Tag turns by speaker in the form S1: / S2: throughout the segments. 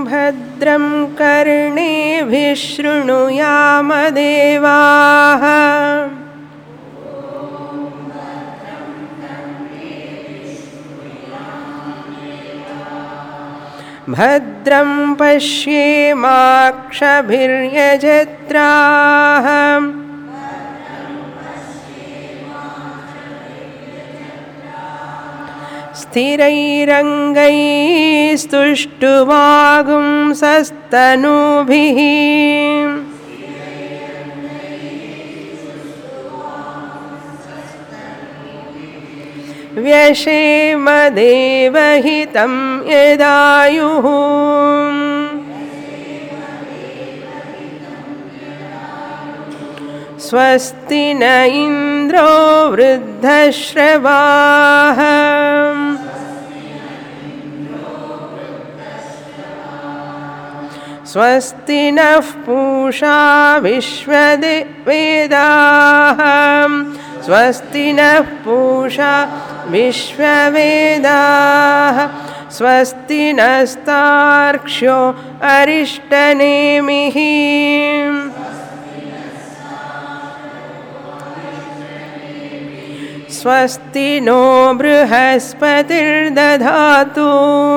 S1: भद्रं कर्णेभिः शृणुयामदेवाः भद्रं पश्येमाक्षभिर्यजत्राः स्थिरैरङ्गैस्तुष्टुवागुंसस्तनूभिः व्यशेमदेवहितं यदायुः स्वस्ति न इन्द्रो वृद्धश्रवाः स्वस्ति नः पूषा विश्ववेदाः स्वस्ति नः पूषा विश्ववेदाः स्वस्ति नस्तार्क्ष्यो अरिष्टनेमिः स्वस्ति नो बृहस्पतिर्दधातु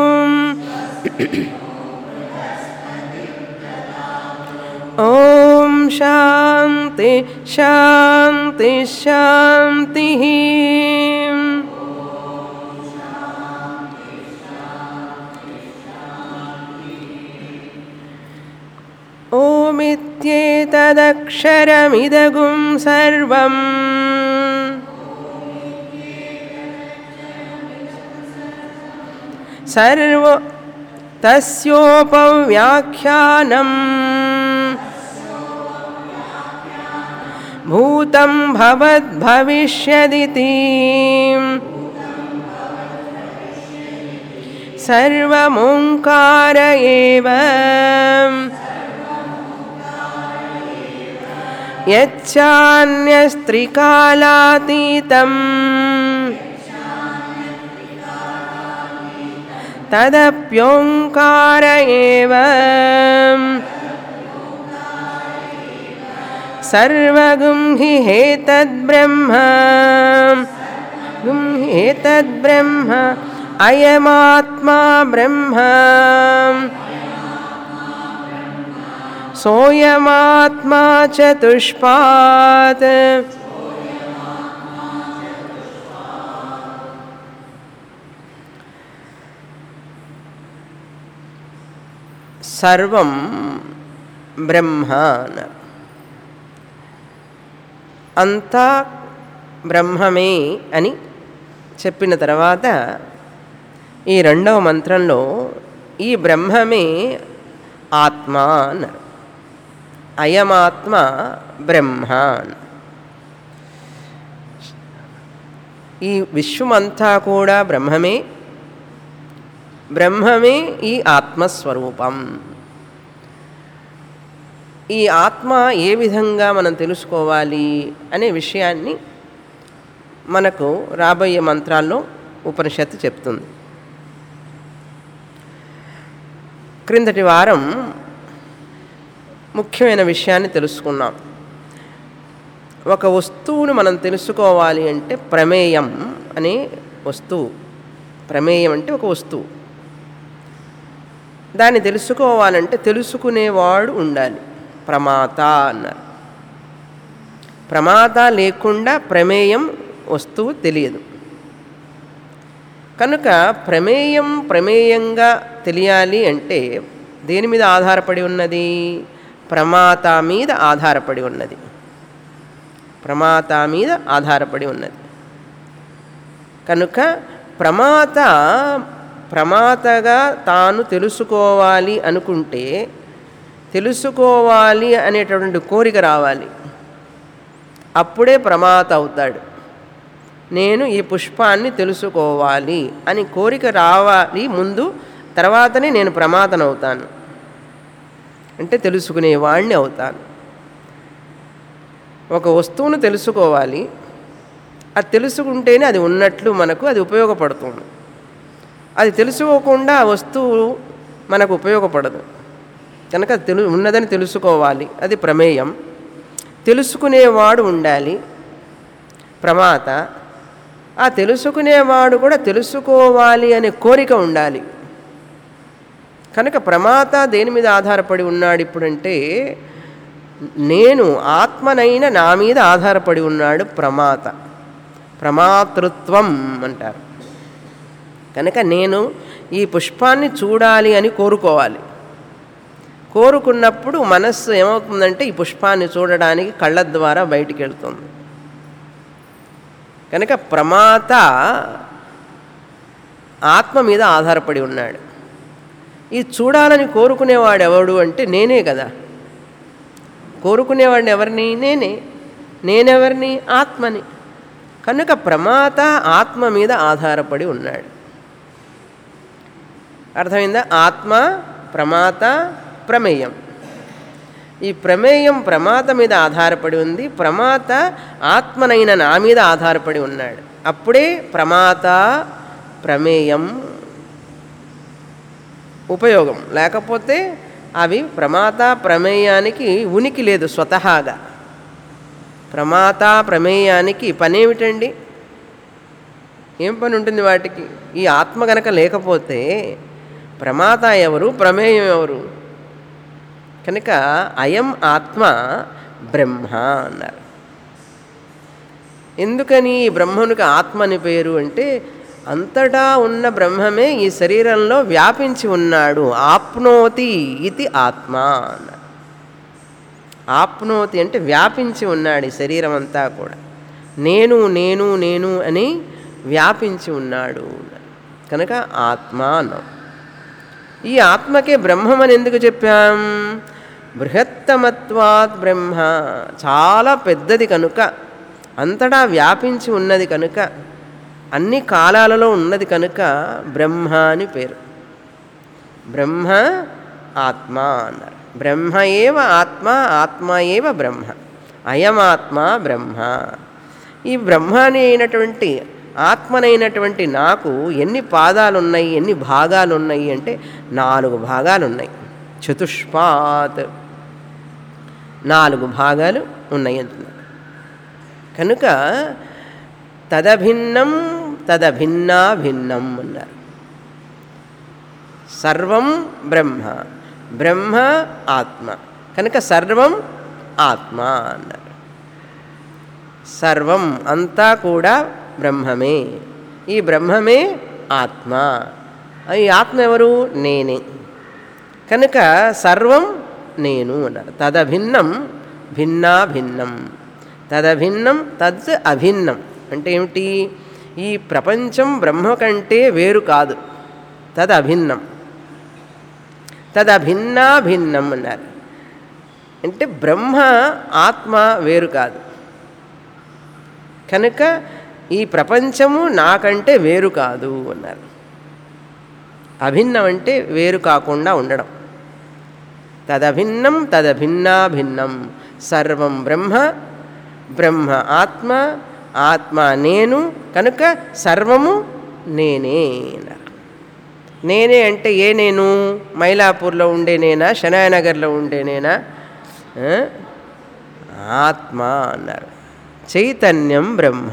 S1: ॐ शान्ति शान्ति शान्तिः ओमित्येतदक्षरमिदगुं सर्वम् सर्व तस्योपव्याख्यानम् भूतं भवद्भविष्यदिति सर्वमोङ्कार एव यच्चान्यस्त्रिकालातीतम् तदप्योङ्कार एव सर्वगुं हि हेतद्ब्रह्म गुं हि हेतद्ब्रह्म अयमात्मा ब्रह्म सोऽयमात्मा चतुष्पात् సర్వం బ్రహ్మ అన్నారు అంతా బ్రహ్మమే అని చెప్పిన తర్వాత ఈ రెండవ మంత్రంలో ఈ బ్రహ్మమే ఆత్మ అన్నారు అయమాత్మ బ్రహ్మ అన్నారు ఈ విశ్వమంతా కూడా బ్రహ్మమే బ్రహ్మమే ఈ ఆత్మస్వరూపం ఈ ఆత్మ ఏ విధంగా మనం తెలుసుకోవాలి అనే విషయాన్ని మనకు రాబోయే మంత్రాల్లో ఉపనిషత్తు చెప్తుంది క్రిందటి వారం ముఖ్యమైన విషయాన్ని తెలుసుకున్నాం ఒక వస్తువును మనం తెలుసుకోవాలి అంటే ప్రమేయం అనే వస్తువు ప్రమేయం అంటే ఒక వస్తువు దాన్ని తెలుసుకోవాలంటే తెలుసుకునేవాడు ఉండాలి ప్రమాత అన్నారు ప్రమాత లేకుండా ప్రమేయం వస్తువు తెలియదు కనుక ప్రమేయం ప్రమేయంగా తెలియాలి అంటే దేని మీద ఆధారపడి ఉన్నది ప్రమాత మీద ఆధారపడి ఉన్నది ప్రమాత మీద ఆధారపడి ఉన్నది కనుక ప్రమాత ప్రమాతగా తాను తెలుసుకోవాలి అనుకుంటే తెలుసుకోవాలి అనేటటువంటి కోరిక రావాలి అప్పుడే ప్రమాత అవుతాడు నేను ఈ పుష్పాన్ని తెలుసుకోవాలి అని కోరిక రావాలి ముందు తర్వాతనే నేను ప్రమాతనవుతాను అంటే తెలుసుకునేవాడిని అవుతాను ఒక వస్తువును తెలుసుకోవాలి అది తెలుసుకుంటేనే అది ఉన్నట్లు మనకు అది ఉపయోగపడుతుంది అది తెలుసుకోకుండా ఆ వస్తువు మనకు ఉపయోగపడదు కనుక తెలు ఉన్నదని తెలుసుకోవాలి అది ప్రమేయం తెలుసుకునేవాడు ఉండాలి ప్రమాత ఆ తెలుసుకునేవాడు కూడా తెలుసుకోవాలి అనే కోరిక ఉండాలి కనుక ప్రమాత దేని మీద ఆధారపడి ఉన్నాడు ఇప్పుడంటే నేను ఆత్మనైన నా మీద ఆధారపడి ఉన్నాడు ప్రమాత ప్రమాతృత్వం అంటారు కనుక నేను ఈ పుష్పాన్ని చూడాలి అని కోరుకోవాలి కోరుకున్నప్పుడు మనస్సు ఏమవుతుందంటే ఈ పుష్పాన్ని చూడడానికి కళ్ళ ద్వారా బయటికి వెళ్తుంది కనుక ప్రమాత ఆత్మ మీద ఆధారపడి ఉన్నాడు ఈ చూడాలని కోరుకునేవాడు ఎవడు అంటే నేనే కదా కోరుకునేవాడిని ఎవరిని నేనే నేనెవరిని ఆత్మని కనుక ప్రమాత ఆత్మ మీద ఆధారపడి ఉన్నాడు అర్థమైందా ఆత్మ ప్రమాత ప్రమేయం ఈ ప్రమేయం ప్రమాత మీద ఆధారపడి ఉంది ప్రమాత ఆత్మనైన నా మీద ఆధారపడి ఉన్నాడు అప్పుడే ప్రమాత ప్రమేయం ఉపయోగం లేకపోతే అవి ప్రమాత ప్రమేయానికి ఉనికి లేదు స్వతహాగా ప్రమాత ప్రమేయానికి పనేమిటండి ఏం పని ఉంటుంది వాటికి ఈ ఆత్మ గనక లేకపోతే ప్రమాత ఎవరు ప్రమేయం ఎవరు కనుక అయం ఆత్మ బ్రహ్మ అన్నారు ఎందుకని ఈ బ్రహ్మనుకి ఆత్మ అని పేరు అంటే అంతటా ఉన్న బ్రహ్మమే ఈ శరీరంలో వ్యాపించి ఉన్నాడు ఆప్నోతి ఇది ఆత్మ అన్నారు ఆప్నోతి అంటే వ్యాపించి ఉన్నాడు ఈ శరీరం అంతా కూడా నేను నేను నేను అని వ్యాపించి ఉన్నాడు కనుక ఆత్మ అన్నాం ఈ ఆత్మకే బ్రహ్మం అని ఎందుకు చెప్పాం బృహత్తమత్వాత్ బ్రహ్మ చాలా పెద్దది కనుక అంతటా వ్యాపించి ఉన్నది కనుక అన్ని కాలాలలో ఉన్నది కనుక బ్రహ్మ అని పేరు బ్రహ్మ ఆత్మ అన్నారు బ్రహ్మ ఏవ ఆత్మ ఆత్మ ఏవ బ్రహ్మ అయమాత్మ బ్రహ్మ ఈ బ్రహ్మాని అయినటువంటి ఆత్మనైనటువంటి నాకు ఎన్ని పాదాలు ఉన్నాయి ఎన్ని భాగాలు ఉన్నాయి అంటే నాలుగు భాగాలు ఉన్నాయి చతుష్పాత్ నాలుగు భాగాలు ఉన్నాయి అంటున్నారు కనుక తదభిన్నం తదభిన్నా భిన్నం అన్నారు సర్వం బ్రహ్మ బ్రహ్మ ఆత్మ కనుక సర్వం ఆత్మ అన్నారు సర్వం అంతా కూడా బ్రహ్మమే ఈ బ్రహ్మమే ఆత్మ ఈ ఆత్మ ఎవరు నేనే కనుక సర్వం నేను అన్నారు తదభిన్నం భిన్నా భిన్నం తదభిన్నం తద్ అభిన్నం అంటే ఏమిటి ఈ ప్రపంచం బ్రహ్మ కంటే వేరు కాదు తద్ అభిన్నం తదభిన్నా భిన్నం అన్నారు అంటే బ్రహ్మ ఆత్మ వేరు కాదు కనుక ఈ ప్రపంచము నాకంటే వేరు కాదు అన్నారు అభిన్నం అంటే వేరు కాకుండా ఉండడం తదభిన్నం తదభిన్నా భిన్నం సర్వం బ్రహ్మ బ్రహ్మ ఆత్మ ఆత్మ నేను కనుక సర్వము నేనే అన్నారు నేనే అంటే ఏ నేను మైలాపూర్లో ఉండే నేనా శనాయనగర్లో ఉండే నేనా ఆ? ఆత్మ అన్నారు చైతన్యం బ్రహ్మ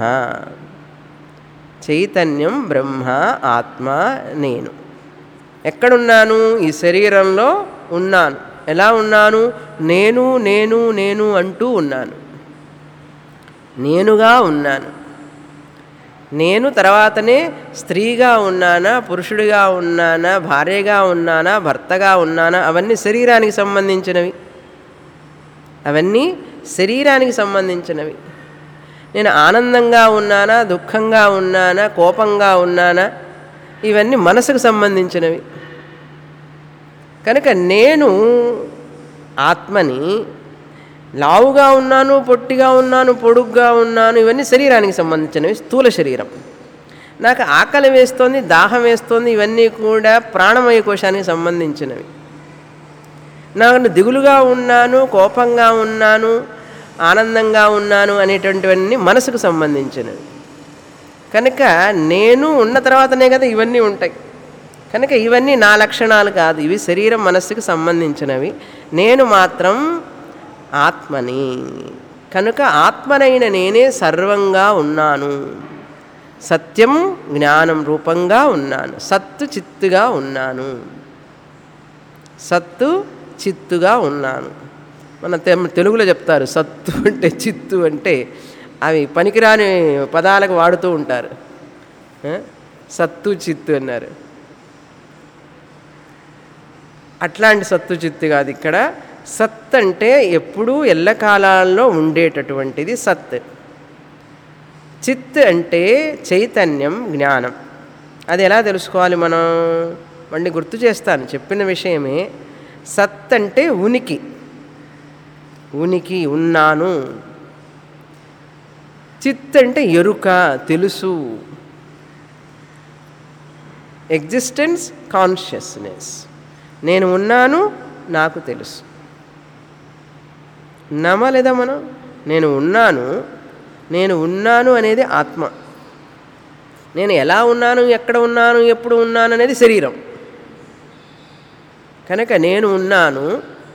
S1: చైతన్యం బ్రహ్మ ఆత్మ నేను ఎక్కడున్నాను ఈ శరీరంలో ఉన్నాను ఎలా ఉన్నాను నేను నేను నేను అంటూ ఉన్నాను నేనుగా ఉన్నాను నేను తర్వాతనే స్త్రీగా ఉన్నానా పురుషుడిగా ఉన్నానా భార్యగా ఉన్నానా భర్తగా ఉన్నానా అవన్నీ శరీరానికి సంబంధించినవి అవన్నీ శరీరానికి సంబంధించినవి నేను ఆనందంగా ఉన్నానా దుఃఖంగా ఉన్నానా కోపంగా ఉన్నానా ఇవన్నీ మనసుకు సంబంధించినవి కనుక నేను ఆత్మని లావుగా ఉన్నాను పొట్టిగా ఉన్నాను పొడుగ్గా ఉన్నాను ఇవన్నీ శరీరానికి సంబంధించినవి స్థూల శరీరం నాకు ఆకలి వేస్తోంది దాహం వేస్తోంది ఇవన్నీ కూడా ప్రాణమయ కోశానికి సంబంధించినవి నాకు దిగులుగా ఉన్నాను కోపంగా ఉన్నాను ఆనందంగా ఉన్నాను అనేటువంటివన్నీ మనసుకు సంబంధించినవి కనుక నేను ఉన్న తర్వాతనే కదా ఇవన్నీ ఉంటాయి కనుక ఇవన్నీ నా లక్షణాలు కాదు ఇవి శరీరం మనస్సుకి సంబంధించినవి నేను మాత్రం ఆత్మని కనుక ఆత్మనైన నేనే సర్వంగా ఉన్నాను సత్యం జ్ఞానం రూపంగా ఉన్నాను సత్తు చిత్తుగా ఉన్నాను సత్తు చిత్తుగా ఉన్నాను మన తె- తెలుగులో చెప్తారు సత్తు అంటే చిత్తు అంటే అవి పనికిరాని పదాలకు వాడుతూ ఉంటారు ఆ? సత్తు చిత్తు అన్నారు అట్లాంటి సత్తు చిత్తు కాదు ఇక్కడ సత్ అంటే ఎప్పుడూ ఎల్లకాలాల్లో ఉండేటటువంటిది సత్ చిత్ అంటే చైతన్యం జ్ఞానం అది ఎలా తెలుసుకోవాలి మనం మళ్ళీ గుర్తు చేస్తాను చెప్పిన విషయమే సత్ అంటే ఉనికి ఉనికి ఉన్నాను చిత్ అంటే ఎరుక తెలుసు ఎగ్జిస్టెన్స్ కాన్షియస్నెస్ నేను ఉన్నాను నాకు తెలుసు ఉన్నామా లేదా మనం నేను ఉన్నాను నేను ఉన్నాను అనేది ఆత్మ నేను ఎలా ఉన్నాను ఎక్కడ ఉన్నాను ఎప్పుడు ఉన్నాను అనేది శరీరం కనుక నేను ఉన్నాను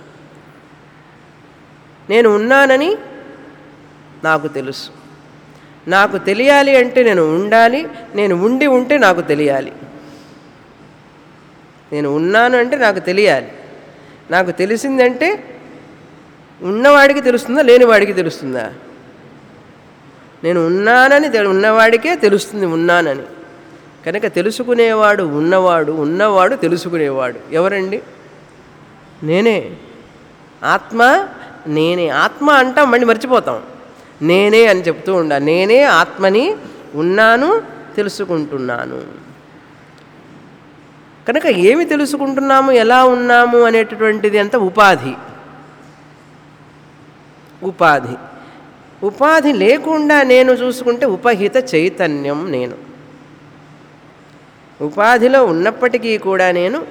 S1: నేను ఉన్నానని నాకు తెలుసు నాకు తెలియాలి అంటే నేను ఉండాలి నేను ఉండి ఉంటే నాకు తెలియాలి నేను ఉన్నాను అంటే నాకు తెలియాలి నాకు తెలిసిందంటే ఉన్నవాడికి తెలుస్తుందా లేనివాడికి తెలుస్తుందా నేను ఉన్నానని తె- ఉన్నవాడికే తెలుస్తుంది ఉన్నానని కనుక తెలుసుకునేవాడు ఉన్నవాడు ఉన్నవాడు తెలుసుకునేవాడు ఎవరండి నేనే ఆత్మ నేనే ఆత్మ అంటాం మళ్ళీ మర్చిపోతాం నేనే అని చెప్తూ ఉండాలి నేనే ఆత్మని ఉన్నాను తెలుసుకుంటున్నాను కనుక ఏమి తెలుసుకుంటున్నాము ఎలా ఉన్నాము అనేటటువంటిది అంత ఉపాధి ఉపాధి ఉపాధి లేకుండా నేను చూసుకుంటే ఉపహిత చైతన్యం నేను ఉపాధిలో ఉన్నప్పటికీ కూడా నేను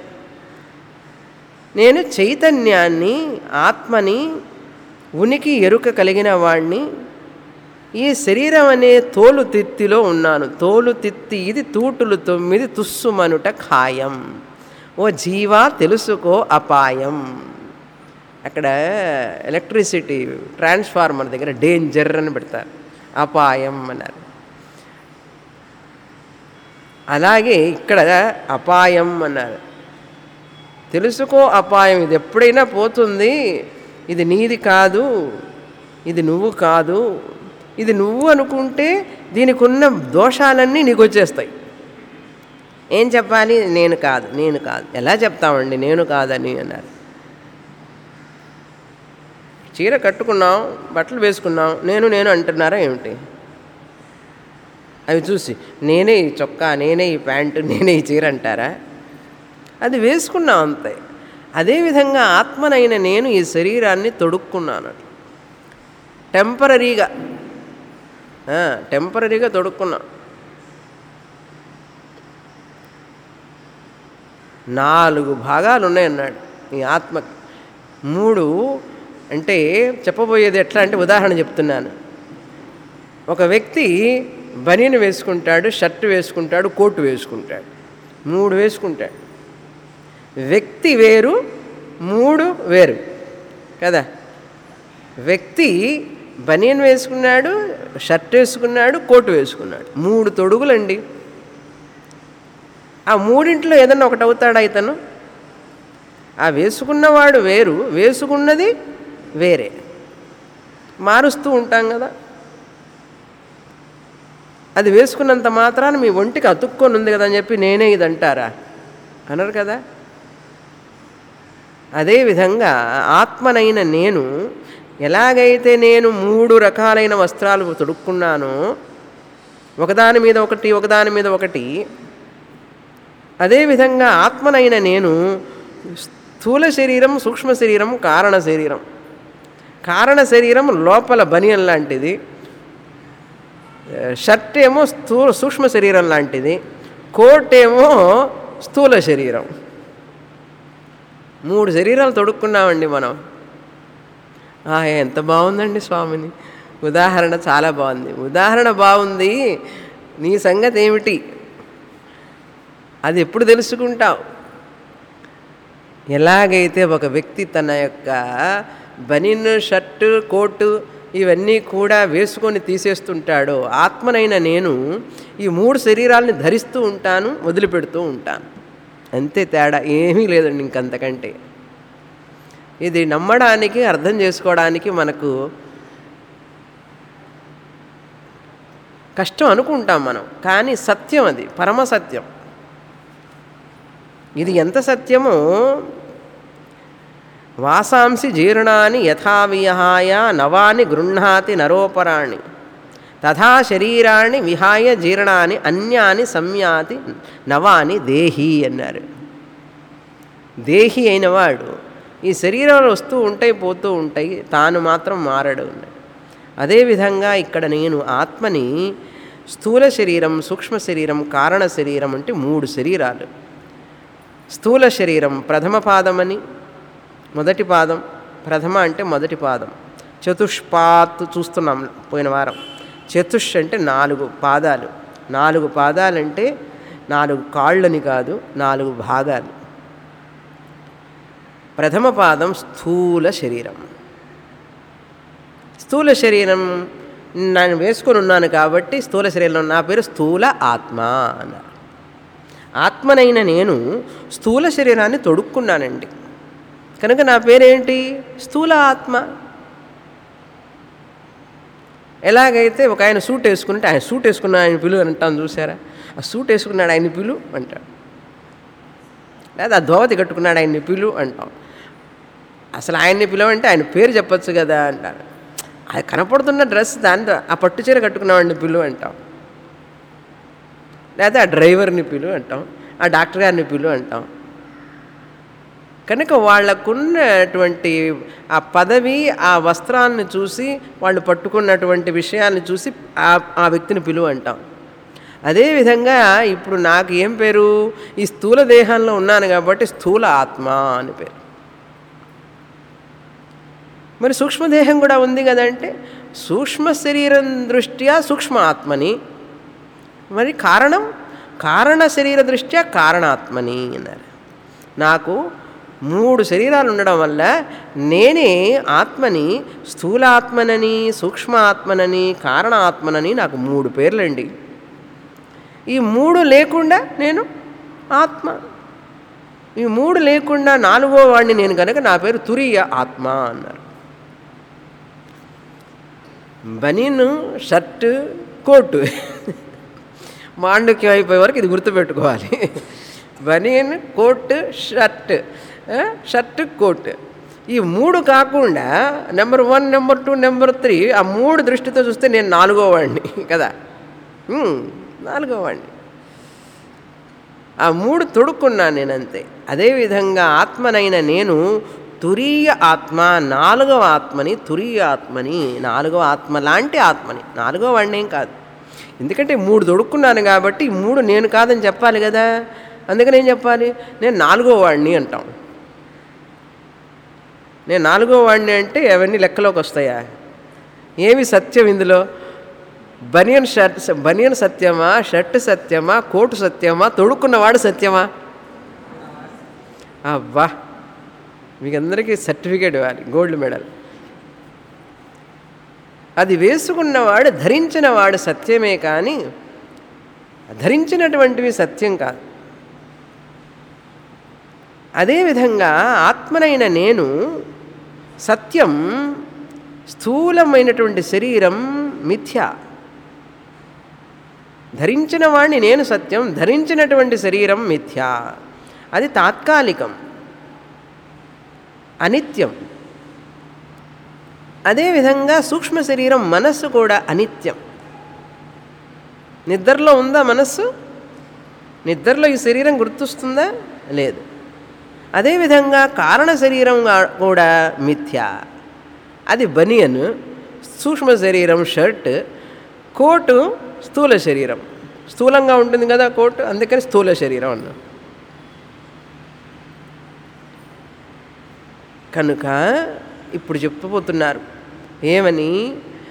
S1: నేను చైతన్యాన్ని ఆత్మని ఉనికి ఎరుక కలిగిన వాణ్ణి ఈ శరీరం అనే తోలు తిత్తిలో ఉన్నాను తోలు తిత్తి ఇది తూటులు తొమ్మిది తుస్సుమనుట ఖాయం ఓ జీవా తెలుసుకో అపాయం అక్కడ ఎలక్ట్రిసిటీ ట్రాన్స్ఫార్మర్ దగ్గర డేంజర్ అని పెడతారు అపాయం అన్నారు అలాగే ఇక్కడ అపాయం అన్నారు తెలుసుకో అపాయం ఇది ఎప్పుడైనా పోతుంది ఇది నీది కాదు ఇది నువ్వు కాదు ఇది నువ్వు అనుకుంటే దీనికి ఉన్న దోషాలన్నీ నీకు వచ్చేస్తాయి ఏం చెప్పాలి నేను కాదు నేను కాదు ఎలా చెప్తామండి నేను కాదని అన్నారు చీర కట్టుకున్నాం బట్టలు వేసుకున్నాం నేను నేను అంటున్నారా ఏమిటి అవి చూసి నేనే ఈ చొక్కా నేనే ఈ ప్యాంటు నేనే ఈ చీర అంటారా అది వేసుకున్నాం అంతే అదేవిధంగా ఆత్మనైన నేను ఈ శరీరాన్ని తొడుక్కున్నాను టెంపరీగా టెంపరీగా తొడుక్కున్నా నాలుగు భాగాలు ఉన్నాయన్నాడు ఈ ఆత్మకి మూడు అంటే చెప్పబోయేది ఎట్లా అంటే ఉదాహరణ చెప్తున్నాను ఒక వ్యక్తి బనీని వేసుకుంటాడు షర్ట్ వేసుకుంటాడు కోటు వేసుకుంటాడు మూడు వేసుకుంటాడు వ్యక్తి వేరు మూడు వేరు కదా వ్యక్తి బనీన్ వేసుకున్నాడు షర్ట్ వేసుకున్నాడు కోటు వేసుకున్నాడు మూడు తొడుగులండి ఆ మూడింట్లో ఏదన్నా ఒకటి అవుతాడా ఇతను ఆ వేసుకున్నవాడు వేరు వేసుకున్నది వేరే మారుస్తూ ఉంటాం కదా అది వేసుకున్నంత మాత్రాన మీ ఒంటికి అతుక్కొని ఉంది కదా అని చెప్పి నేనే ఇది అంటారా అనరు కదా అదేవిధంగా ఆత్మనైన నేను ఎలాగైతే నేను మూడు రకాలైన వస్త్రాలు తొడుక్కున్నానో ఒకదాని మీద ఒకటి ఒకదాని మీద ఒకటి అదేవిధంగా ఆత్మనైన నేను స్థూల శరీరం సూక్ష్మ శరీరం కారణ శరీరం కారణ శరీరం లోపల బనియన్ లాంటిది షర్ట్ ఏమో స్థూ సూక్ష్మ శరీరం లాంటిది కోట్ ఏమో స్థూల శరీరం మూడు శరీరాలు తొడుక్కున్నామండి మనం ఆ, ఎంత బాగుందండి స్వామిని ఉదాహరణ చాలా బాగుంది ఉదాహరణ బాగుంది నీ సంగతి ఏమిటి అది ఎప్పుడు తెలుసుకుంటావు ఎలాగైతే ఒక వ్యక్తి తన యొక్క బనిన్ షర్టు కోటు ఇవన్నీ కూడా వేసుకొని తీసేస్తుంటాడో ఆత్మనైన నేను ఈ మూడు శరీరాలని ధరిస్తూ ఉంటాను వదిలిపెడుతూ ఉంటాను అంతే తేడా ఏమీ లేదండి ఇంకంతకంటే ఇది నమ్మడానికి అర్థం చేసుకోవడానికి మనకు కష్టం అనుకుంటాం మనం కానీ సత్యం అది పరమ సత్యం ఇది ఎంత సత్యమో వాసాంసి జీర్ణాని యథావిహాయ నవాని గృహ్ణాతి నరోపరాణి తథా శరీరాన్ని విహాయ జీర్ణాన్ని అన్యాని సంయాతి నవాని దేహి అన్నారు దేహి అయినవాడు ఈ శరీరాలు వస్తూ ఉంటాయి పోతూ ఉంటాయి తాను మాత్రం మారడు అదేవిధంగా ఇక్కడ నేను ఆత్మని స్థూల శరీరం సూక్ష్మ శరీరం కారణ శరీరం అంటే మూడు శరీరాలు స్థూల శరీరం ప్రథమ పాదమని మొదటి పాదం ప్రథమ అంటే మొదటి పాదం చతుష్పాత్ చూస్తున్నాం పోయిన వారం చతుష్ అంటే నాలుగు పాదాలు నాలుగు పాదాలంటే నాలుగు కాళ్ళని కాదు నాలుగు భాగాలు ప్రథమ పాదం స్థూల శరీరం స్థూల శరీరం నేను వేసుకొని ఉన్నాను కాబట్టి స్థూల శరీరంలో నా పేరు స్థూల ఆత్మ అన్నారు ఆత్మనైన నేను స్థూల శరీరాన్ని తొడుక్కున్నానండి కనుక నా పేరేంటి స్థూల ఆత్మ ఎలాగైతే ఒక ఆయన సూట్ వేసుకుంటే ఆయన సూట్ వేసుకున్న ఆయన పిలువ అంటాను చూసారా ఆ సూట్ వేసుకున్నాడు ఆయన పిలు అంటాడు లేదా ఆ ధోవతి కట్టుకున్నాడు ఆయన్ని పిలు అంటాం అసలు ఆయన్ని పిలవంటే ఆయన పేరు చెప్పొచ్చు కదా అంటారు అది కనపడుతున్న డ్రెస్ దాంతో ఆ పట్టు చీర కట్టుకున్నవాడిని పిలు అంటాం లేదా ఆ డ్రైవర్ని పిలు అంటాం ఆ డాక్టర్ గారిని పిలు అంటాం కనుక వాళ్ళకున్నటువంటి ఆ పదవి ఆ వస్త్రాలను చూసి వాళ్ళు పట్టుకున్నటువంటి విషయాన్ని చూసి ఆ ఆ వ్యక్తిని పిలువ అంటాం అదేవిధంగా ఇప్పుడు నాకు ఏం పేరు ఈ స్థూల దేహంలో ఉన్నాను కాబట్టి స్థూల ఆత్మ అని పేరు మరి సూక్ష్మదేహం కూడా ఉంది కదంటే సూక్ష్మ శరీరం దృష్ట్యా సూక్ష్మ ఆత్మని మరి కారణం కారణ శరీర దృష్ట్యా కారణాత్మని అన్నారు నాకు మూడు శరీరాలు ఉండడం వల్ల నేనే ఆత్మని స్థూలాత్మనని సూక్ష్మ ఆత్మనని కారణ ఆత్మనని నాకు మూడు పేర్లండి ఈ మూడు లేకుండా నేను ఆత్మ ఈ మూడు లేకుండా నాలుగో వాడిని నేను కనుక నా పేరు తురియ ఆత్మ అన్నారు బనీను షర్టు కోటు మాండుక్యం అయిపోయే వరకు ఇది గుర్తుపెట్టుకోవాలి బనీన్ కోట్ షర్ట్ షర్ట్ కోట్ ఈ మూడు కాకుండా number one number two number three ఆ మూడు దృష్టితో చూస్తే నేను నాలుగో వాడిని కదా ఉమ్, నాలుగో వాడిని ఆ మూడు తొడుక్కున్నాను నేను అంతే అదేవిధంగా ఆత్మనైన నేను తురీయ ఆత్మ నాలుగవ ఆత్మని తురీయ ఆత్మని నాలుగవ ఆత్మ లాంటి ఆత్మని నాలుగవ వాడిని ఏం కాదు ఎందుకంటే మూడు తొడుక్కున్నాను కాబట్టి ఈ మూడు నేను కాదని చెప్పాలి కదా అందుకని ఏం చెప్పాలి నేను నాలుగో వాడిని అంటాం నేను నాలుగో వాడిని అంటే అవన్నీ లెక్కలోకి వస్తాయా ఏమి సత్యం ఇందులో బనియన్ షర్ట్ బనియన్ సత్యమా షర్ట్ సత్యమా కోటు సత్యమా తొడుక్కున్నవాడు సత్యమా అబ్బా మీకు అందరికీ సర్టిఫికేట్ ఇవ్వాలి గోల్డ్ మెడల్ అది వేసుకున్నవాడు ధరించినవాడు సత్యమే కానీ ధరించినటువంటివి సత్యం కాదు అదేవిధంగా ఆత్మనైన నేను సత్యం స్థూలమైనటువంటి శరీరం మిథ్య ధరించిన వాడిని నేను సత్యం ధరించినటువంటి శరీరం మిథ్య అది తాత్కాలికం అనిత్యం అదేవిధంగా సూక్ష్మ శరీరం మనస్సు కూడా అనిత్యం నిద్రలో ఉందా మనస్సు నిద్రలో ఈ శరీరం గుర్తొస్తుందా లేదు అదేవిధంగా కారణ శరీరం గా- కూడా మిథ్య అది బనియన్ సూక్ష్మ శరీరం షర్ట్ కోటు స్థూల శరీరం స్థూలంగా ఉంటుంది కదా కోటు అందుకని స్థూల శరీరం అన్నాం కనుక ఇప్పుడు చెప్పబోతున్నారు ఏమని ఈ మూడు పాదాలు నేనే ఆత్మని స్థూల శరీరం సూక్ష్మ శరీరం కారణ శరీరం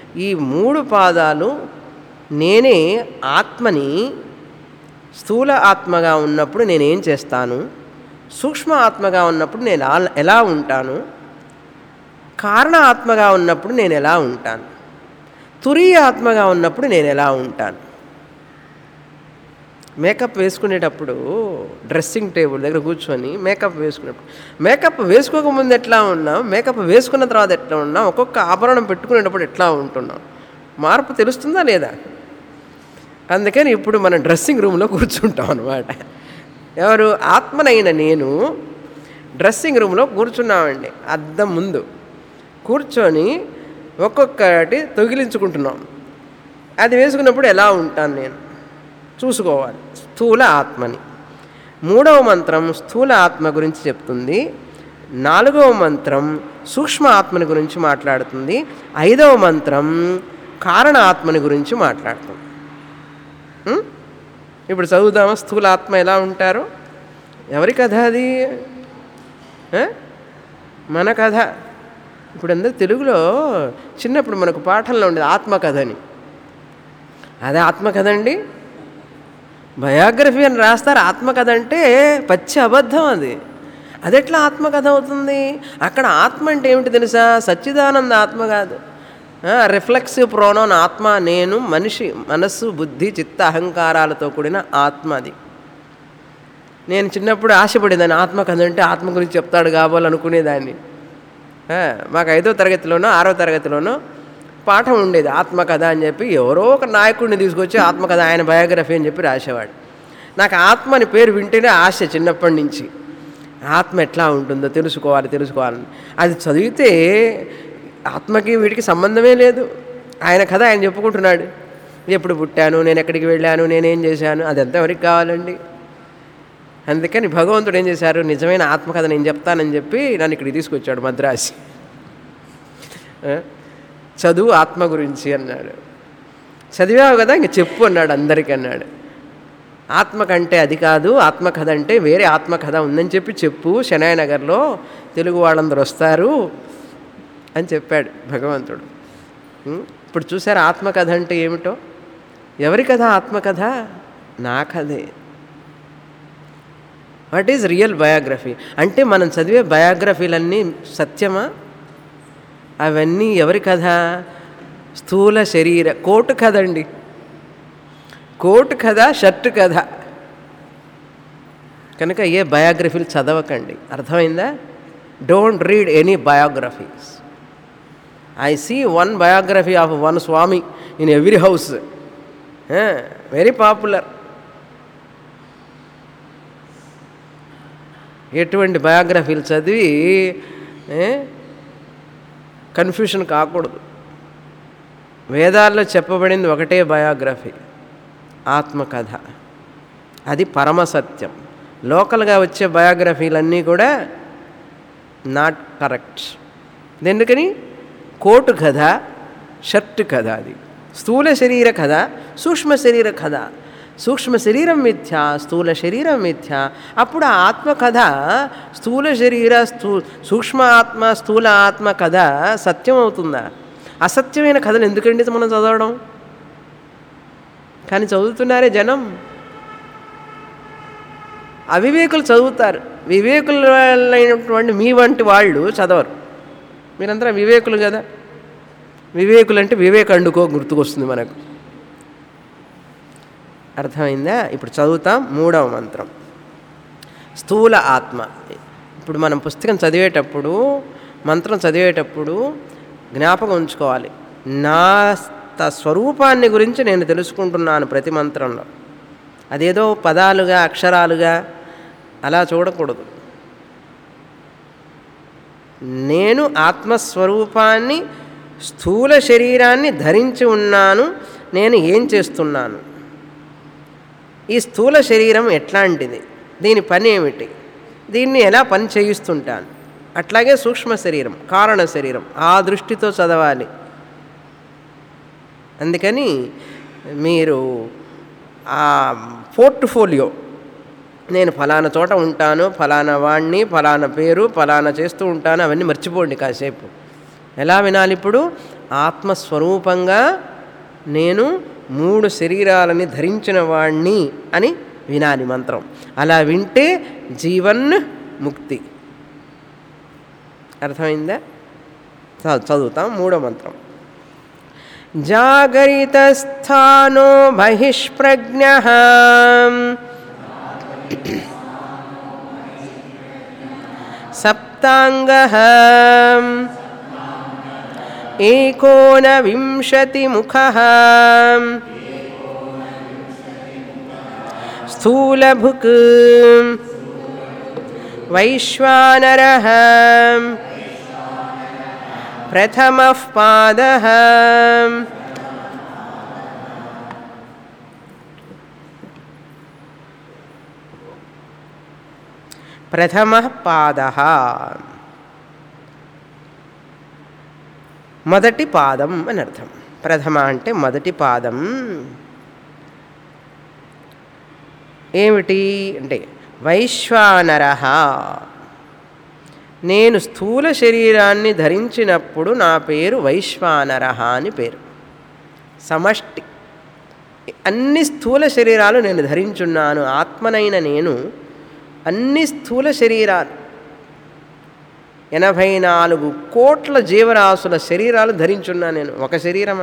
S1: స్థూల ఆత్మగా ఉన్నప్పుడు నేను ఏం చేస్తాను సూక్ష్మ ఆత్మగా ఉన్నప్పుడు నేను ఎలా- ఎలా ఉంటాను కారణ ఆత్మగా ఉన్నప్పుడు నేను ఎలా ఉంటాను తురీయ ఆత్మగా ఉన్నప్పుడు నేను ఎలా ఉంటాను మేకప్ వేసుకునేటప్పుడు డ్రెస్సింగ్ టేబుల్ దగ్గర కూర్చొని మేకప్ వేసుకునేటప్పుడు మేకప్ వేసుకోకముందు ఎట్లా ఉన్నాం మేకప్ వేసుకున్న తర్వాత ఎట్లా ఉన్నాం ఒక్కొక్క ఆభరణం పెట్టుకునేటప్పుడు ఎట్లా ఉంటున్నాం మార్పు తెలుస్తుందా లేదా అందుకని ఇప్పుడు మనం డ్రెస్సింగ్ రూమ్లో కూర్చుంటాం అనమాట ఎవరు ఆత్మనైన నేను డ్రెస్సింగ్ రూమ్లో కూర్చున్నామండి అద్దం ముందు కూర్చొని ఒక్కొక్కటి తొగిలించుకుంటున్నాం అది వేసుకున్నప్పుడు ఎలా ఉంటాను నేను చూసుకోవాలి స్థూల ఆత్మని మూడవ మంత్రం స్థూల ఆత్మ గురించి చెప్తుంది నాలుగవ మంత్రం సూక్ష్మ ఆత్మని గురించి మాట్లాడుతుంది ఐదవ మంత్రం కారణ ఆత్మని గురించి మాట్లాడుతుంది ఉం? ఇప్పుడు చదువుదామా స్థూల ఆత్మ ఎలా ఉంటారు ఎవరి కథ అది ఆ? మన కథ ఇప్పుడు అందరు తెలుగులో చిన్నప్పుడు మనకు పాఠంలో ఉండేది ఆత్మకథ అని అదే ఆత్మకథ అండి బయోగ్రఫీ అని రాస్తారు ఆత్మకథ అంటే పచ్చి అబద్ధం అది అది ఎట్లా ఆత్మకథ అవుతుంది అక్కడ ఆత్మ అంటే ఏమిటి తెలుసా సచ్చిదానంద ఆత్మ కాదు రిఫ్లెక్సివ్ ప్రోనోన్ ఆత్మ నేను మనిషి మనస్సు బుద్ధి చిత్త అహంకారాలతో కూడిన ఆత్మ అది నేను చిన్నప్పుడు ఆశపడేదాన్ని ఆత్మకథ అంటే ఆత్మ గురించి చెప్తాడు కాబోలనుకునేదాన్ని ఆ, మాకు ఐదో తరగతిలోనో ఆరో తరగతిలోనో పాఠం ఉండేది ఆత్మకథ అని చెప్పి ఎవరో ఒక నాయకుడిని తీసుకొచ్చి ఆత్మకథ ఆయన బయోగ్రఫీ అని చెప్పి రాసేవాడు నాకు ఆత్మ అని పేరు వింటేనే ఆశ చిన్నప్పటి నుంచి ఆత్మ ఎట్లా ఉంటుందో తెలుసుకోవాలి తెలుసుకోవాలని అది చదివితే ఆత్మకి వీటికి సంబంధమే లేదు ఆయన కథ ఆయన చెప్పుకుంటున్నాడు ఎప్పుడు పుట్టాను నేను ఎక్కడికి వెళ్ళాను నేనేం చేశాను అదంతా ఎవరికి కావాలండి అందుకని భగవంతుడు ఏం చేశారు నిజమైన ఆత్మకథ నేను చెప్తానని చెప్పి నన్ను ఇక్కడికి తీసుకొచ్చాడు మద్రాసి ఆ? చదువు ఆత్మ గురించి అన్నాడు చదివావు కదా ఇంక చెప్పు అన్నాడు అందరికీ అన్నాడు ఆత్మకంటే అది కాదు ఆత్మకథ అంటే వేరే ఆత్మకథ ఉందని చెప్పి చెప్పు శనాయ నగర్లో తెలుగు వాళ్ళందరూ వస్తారు అని చెప్పాడు భగవంతుడు ఉం? ఇప్పుడు చూసారు ఆత్మకథ అంటే ఏమిటో ఎవరి కథ ఆత్మకథ నా కథే వాట్ ఈజ్ రియల్ బయోగ్రఫీ అంటే మనం చదివే బయోగ్రఫీలన్నీ సత్యమా అవన్నీ ఎవరి కథ స్థూల శరీర కోటు కథ అండి కోటు కథ షర్ట్ కథ కనుక ఏ బయోగ్రఫీలు చదవకండి అర్థమైందా don't read any biographies I see one biography of one swami in every house very popular ఎటువంటి బయోగ్రఫీలు చదివి కన్ఫ్యూషన్ కాకూడదు వేదాల్లో చెప్పబడింది ఒకటే బయోగ్రఫీ ఆత్మకథ అది పరమ సత్యం లోకల్గా వచ్చే బయోగ్రఫీలన్నీ కూడా నాట్ కరెక్ట్ ఎందుకని కోటు కథ షర్ట్ కథ అది స్థూల శరీర కథ సూక్ష్మ శరీర కథ సూక్ష్మ శరీరం మిథ్య స్థూల శరీరం మిథ్య అప్పుడు ఆ ఆత్మ కథ స్థూల శరీర స్థూ సూక్ష్మ ఆత్మ స్థూల ఆత్మ కథ సత్యం అవుతుందా అసత్యమైన కథలు ఎందుకండి మనం చదవడం కానీ చదువుతున్నారే జనం అవివేకులు చదువుతారు వివేకులైనటువంటి మీ వంటి వాళ్ళు చదవరు మీరందరూ వివేకులు కదా వివేకులు అంటే వివేకండుకో గుర్తుకొస్తుంది మనకు అర్థమైందా ఇప్పుడు చదువుతాం మూడవ మంత్రం స్థూల ఆత్మ ఇప్పుడు మనం పుస్తకం చదివేటప్పుడు మంత్రం చదివేటప్పుడు జ్ఞాపకం ఉంచుకోవాలి నా త- స్వరూపాన్ని గురించి నేను తెలుసుకుంటున్నాను ప్రతి మంత్రంలో అదేదో పదాలుగా అక్షరాలుగా అలా చూడకూడదు నేను ఆత్మస్వరూపాన్ని స్థూల శరీరాన్ని ధరించి ఉన్నాను నేను ఏం చేస్తున్నాను ఈ స్థూల శరీరం ఎట్లాంటిది దీని పని ఏమిటి దీన్ని ఎలా పని చేయిస్తుంటాను అట్లాగే సూక్ష్మ శరీరం కారణ శరీరం ఆ దృష్టితో చదవాలి అందుకని మీరు ఆ పోర్ట్ఫోలియో నేను ఫలానా చోట ఉంటాను ఫలానా వాణ్ణి ఫలానా పేరు ఫలానా చేస్తూ ఉంటాను అవన్నీ మర్చిపోండి కాసేపు ఎలా వినాలి ఇప్పుడు ఆత్మస్వరూపంగా నేను మూడు శరీరాలని ధరించిన వాణ్ణి అని వినాలి మంత్రం అలా వింటే జీవన్ ముక్తి అర్థమైందా చ- చదువుతాం మూడో మంత్రం జాగరితస్థానో బహిష్ప్రజ్ఞ సప్తాంగ ఏకోనవింశతిముఖ స్థూలభుక్ వైశ్వానర ప్రథమ పాద ప్రథమ పాద మొదటి పాదం అని అర్థం ప్రథమ అంటే మొదటి పాదం ఏమిటి అంటే వైశ్వానర నేను స్థూల శరీరాన్ని ధరించినప్పుడు నా పేరు వైశ్వానర అని పేరు సమష్టి అన్ని స్థూల శరీరాలు నేను ధరించున్నాను ఆత్మనైన నేను అన్ని స్థూల శరీరాలు ఎనభై నాలుగు కోట్ల జీవరాశుల శరీరాలు ధరించున్నా నేను ఒక శరీరమా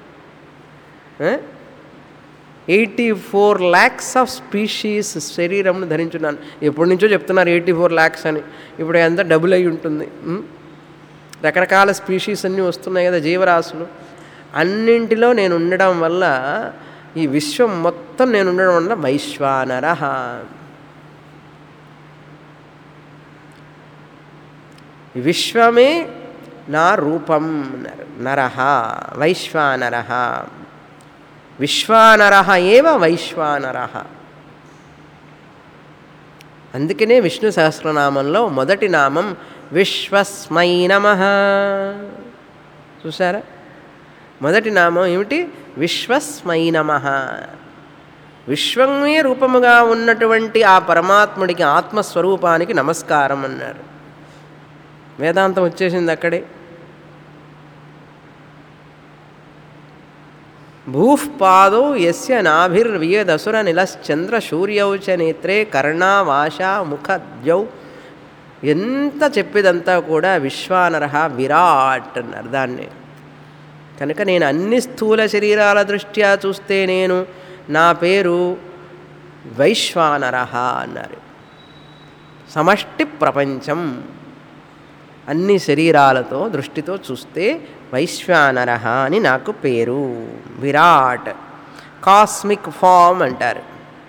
S1: eighty four lakhs of species శరీరంను ధరించున్నాను ఎప్పటి నుంచో చెప్తున్నారు ఎయిటీ ఫోర్ ల్యాక్స్ అని ఇప్పుడు ఎంత డబుల్ అయి ఉంటుంది ఉం? రకరకాల స్పీషీస్ అన్నీ వస్తున్నాయి కదా జీవరాశులు అన్నింటిలో నేను ఉండడం వల్ల ఈ విశ్వం మొత్తం నేను ఉండడం వల్ల వైశ్వానర ఈ విశ్వమే నా రూపం అన్నారు నరహ వైశ్వానర విశ్వానర ఏవ వైశ్వానర అందుకనే విష్ణు సహస్రనామంలో మొదటి నామం విశ్వస్మై నమ చూసారా మొదటి నామం ఏమిటి విశ్వస్మై నమ విశ్వమే రూపముగా ఉన్నటువంటి ఆ పరమాత్ముడికి ఆత్మస్వరూపానికి నమస్కారం అన్నారు వేదాంతం వచ్చేసింది అక్కడే భూఃపాదౌ యస్య నాభిర్వియదసుర నిలశ్చంద్ర సూర్యౌ చ నేత్రే కర్ణా వాషా ముఖద్యౌ ఎంత చెప్పేదంతా కూడా విశ్వానర విరాట్ అన్నారు దాన్ని కనుక నేను అన్ని స్థూల శరీరాల దృష్ట్యా చూస్తే నేను నా పేరు వైశ్వానర అన్నారు సమష్టి ప్రపంచం అన్ని శరీరాలతో దృష్టితో చూస్తే వైశ్వానర అని నాకు పేరు విరాట్ కాస్మిక్ ఫామ్ అంటారు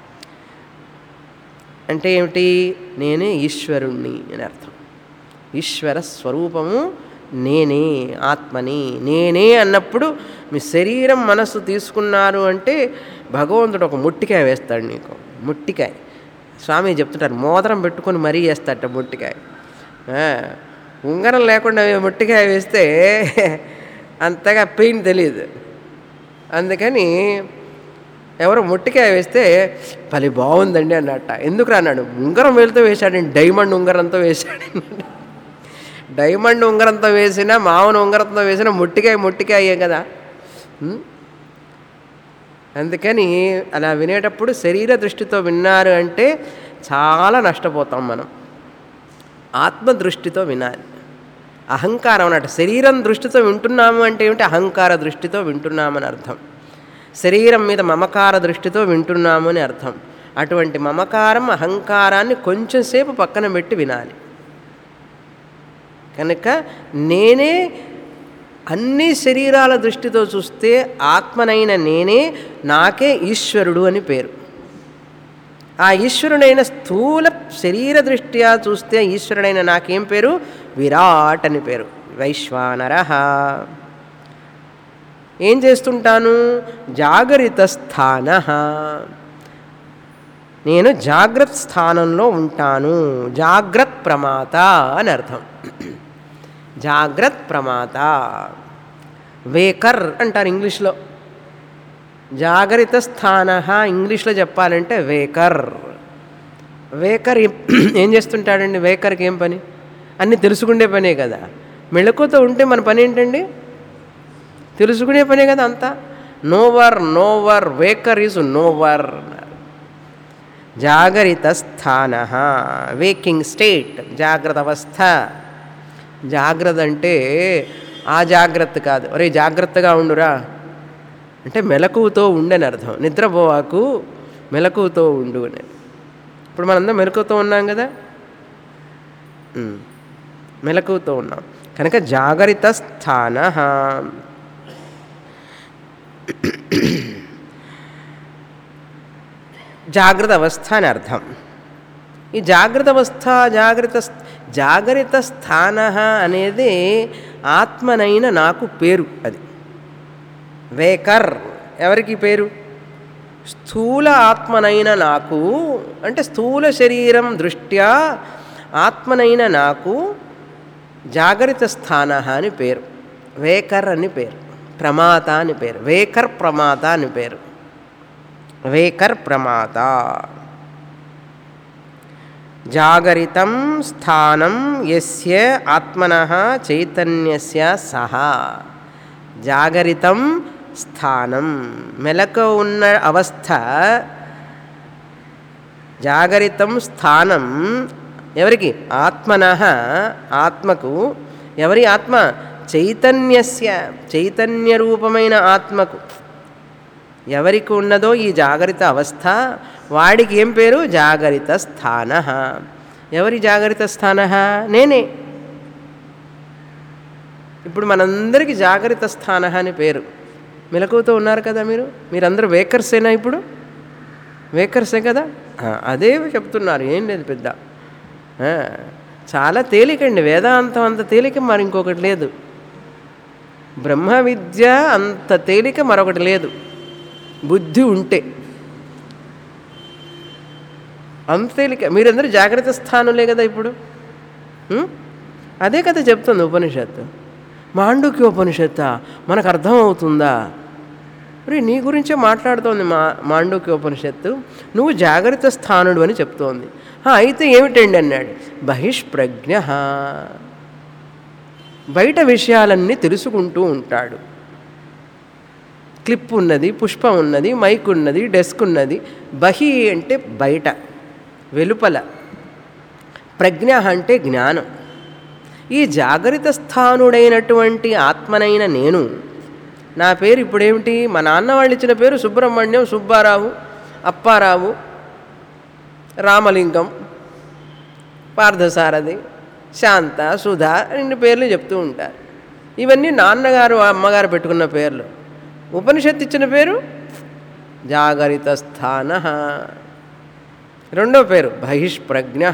S1: అంటే ఏమిటి నేనే ఈశ్వరుణ్ణి అని అర్థం ఈశ్వర స్వరూపము నేనే ఆత్మని నేనే అన్నప్పుడు మీ శరీరం మనస్సు తీసుకున్నారు అంటే భగవంతుడు ఒక ముట్టికాయ వేస్తాడు నీకు ముట్టికాయ స్వామి చెప్తుంటారు మోదరం పెట్టుకొని మరీ వేస్తాడట ముట్టికాయ ఆ, ఉంగరం లేకుండా ముట్టికాయ వేస్తే అంతగా పెయిన్ తెలియదు అందుకని ఎవరో ముట్టికాయ వేస్తే పలి బాగుందండి అన్నట్ట ఎందుకు అన్నాడు ఉంగరం వేలుతో వేశాడండి డైమండ్ ఉంగరంతో వేశాడు డైమండ్ ఉంగరంతో వేసిన మామూలు ఉంగరంతో వేసిన ముట్టికాయ ముట్టికాయే కదా ఉం? అందుకని అలా వినేటప్పుడు శరీర దృష్టితో విన్నారు అంటే చాలా నష్టపోతాం మనం ఆత్మ దృష్టితో వినాలి అహంకారం అన్నట్టు శరీరం దృష్టితో వింటున్నాము అంటే ఏమిటి అహంకార దృష్టితో వింటున్నామని అర్థం శరీరం మీద మమకార దృష్టితో వింటున్నాము అని అర్థం అటువంటి మమకారం అహంకారాన్ని కొంచెం సేపు పక్కన పెట్టి వినాలి కనుక నేనే అన్ని శరీరాల దృష్టితో చూస్తే ఆత్మనైన నేనే నాకే ఈశ్వరుడు అని పేరు ఆ ఈశ్వరుడైన స్థూల శరీర దృష్ట్యా చూస్తే ఈశ్వరుడైన నాకేం పేరు విరాట్ అని పేరు వైశ్వానర ఏం చేస్తుంటాను జాగరిత స్థాన నేను జాగ్రత్త స్థానంలో ఉంటాను జాగ్రత్త ప్రమాత అని అర్థం జాగ్రత్త ప్రమాత వేకర్ అంటారు ఇంగ్లీష్లో జాగరిత స్థాన ఇంగ్లీష్లో చెప్పాలంటే వేకర్ వేకర్ ఏం- ఏం చేస్తుంటాడండి వేకర్కి ఏం పని అన్నీ తెలుసుకునే పనే కదా మెళకుతో ఉంటే మన పని ఏంటండి తెలుసుకునే పనే కదా అంతా knower knower waker is knower అన్నారు జాగరిత స్థాన వేకింగ్ స్టేట్ జాగ్రత్త అవస్థ జాగ్రత్త అంటే ఆ జాగ్రత్త కాదు ఒరే జాగ్రత్తగా ఉండురా అంటే మెలకువతో ఉండని అర్థం నిద్రపోవాకు మెలకువతో ఉండు అని ఇప్పుడు మనందరం మెలకువతో ఉన్నాం కదా ఉమ్. మెలకువతో ఉన్నాం కనుక జాగరిత స్థాన జాగ్రత్త అవస్థ అని అర్థం ఈ జాగ్రత్త అవస్థ జాగ్రత్త స్థ- జాగరిత స్థాన అనేది ఆత్మనైన నాకు పేరు అది వేకర్ ఎవరికి పేరు స్థూల ఆత్మనైన నాకు అంటే స్థూల శరీరం దృష్ట్యా ఆత్మనైన నాకు జాగరిత స్థాన అని పేరు వేకర్ అని పేరు ప్రమాత అని పేరు వేకర్ ప్రమాత అని పేరు వేకర్ ప్రమాత జాగరితం స్థానం యస్య ఆత్మన చైతన్యస్య సహా జాగరితం స్థానం మెలక ఉన్న అవస్థ జాగరితం స్థానం ఎవరికి ఆత్మన ఆత్మకు ఎవరి ఆత్మ చైతన్యస్య చైతన్య రూపమైన ఆత్మకు ఎవరికి ఉన్నదో ఈ జాగరిత అవస్థ వాడికి ఏం పేరు జాగరిత స్థాన ఎవరి జాగరిత స్థాన నేనే ఇప్పుడు మనందరికీ జాగరిత స్థాన అని పేరు మెలకువతో ఉన్నారు కదా మీరు మీరందరూ వేకర్సేనా ఇప్పుడు వేకర్సే కదా ఆ, అదే చెప్తున్నారు ఏం లేదు పెద్ద ఆ, చాలా తేలికండి వేదాంతం అంత తేలిక మరి ఇంకొకటి లేదు బ్రహ్మ విద్య అంత తేలిక మరొకటి లేదు బుద్ధి ఉంటే అంత తేలిక మీరందరూ జాగ్రత్త స్థానులే కదా ఇప్పుడు ఉం? అదే కదా చెప్తుంది ఉపనిషత్తు మాండుక్య ఉపనిషత్తా మనకు అర్థమవుతుందా మరి నీ గురించే మాట్లాడుతోంది మా మాండుక్య ఉపనిషత్తు నువ్వు జాగ్రత్త స్థానుడు అని చెప్తోంది "ఆ, అయితే ఏమిటండి అన్నాడు బహిష్ప్రజ్ఞ బయట విషయాలన్నీ తెలుసుకుంటూ ఉంటాడు క్లిప్ ఉన్నది పుష్పం ఉన్నది మైక్ ఉన్నది డెస్క్ ఉన్నది బహి అంటే బయట వెలుపల ప్రజ్ఞ అంటే జ్ఞానం ఈ జాగరిత స్థానుడైనటువంటి ఆత్మనైన నేను నా పేరు ఇప్పుడేమిటి మా నాన్న వాళ్ళు ఇచ్చిన పేరు సుబ్రహ్మణ్యం సుబ్బారావు అప్పారావు రామలింగం పార్థసారథి శాంత సుధా రెండు పేర్లు చెప్తూ ఉంటారు ఇవన్నీ నాన్నగారు అమ్మగారు పెట్టుకున్న పేర్లు ఉపనిషత్తు ఇచ్చిన పేరు జాగరిత స్థాన రెండో పేరు బహిష్ప్రజ్ఞ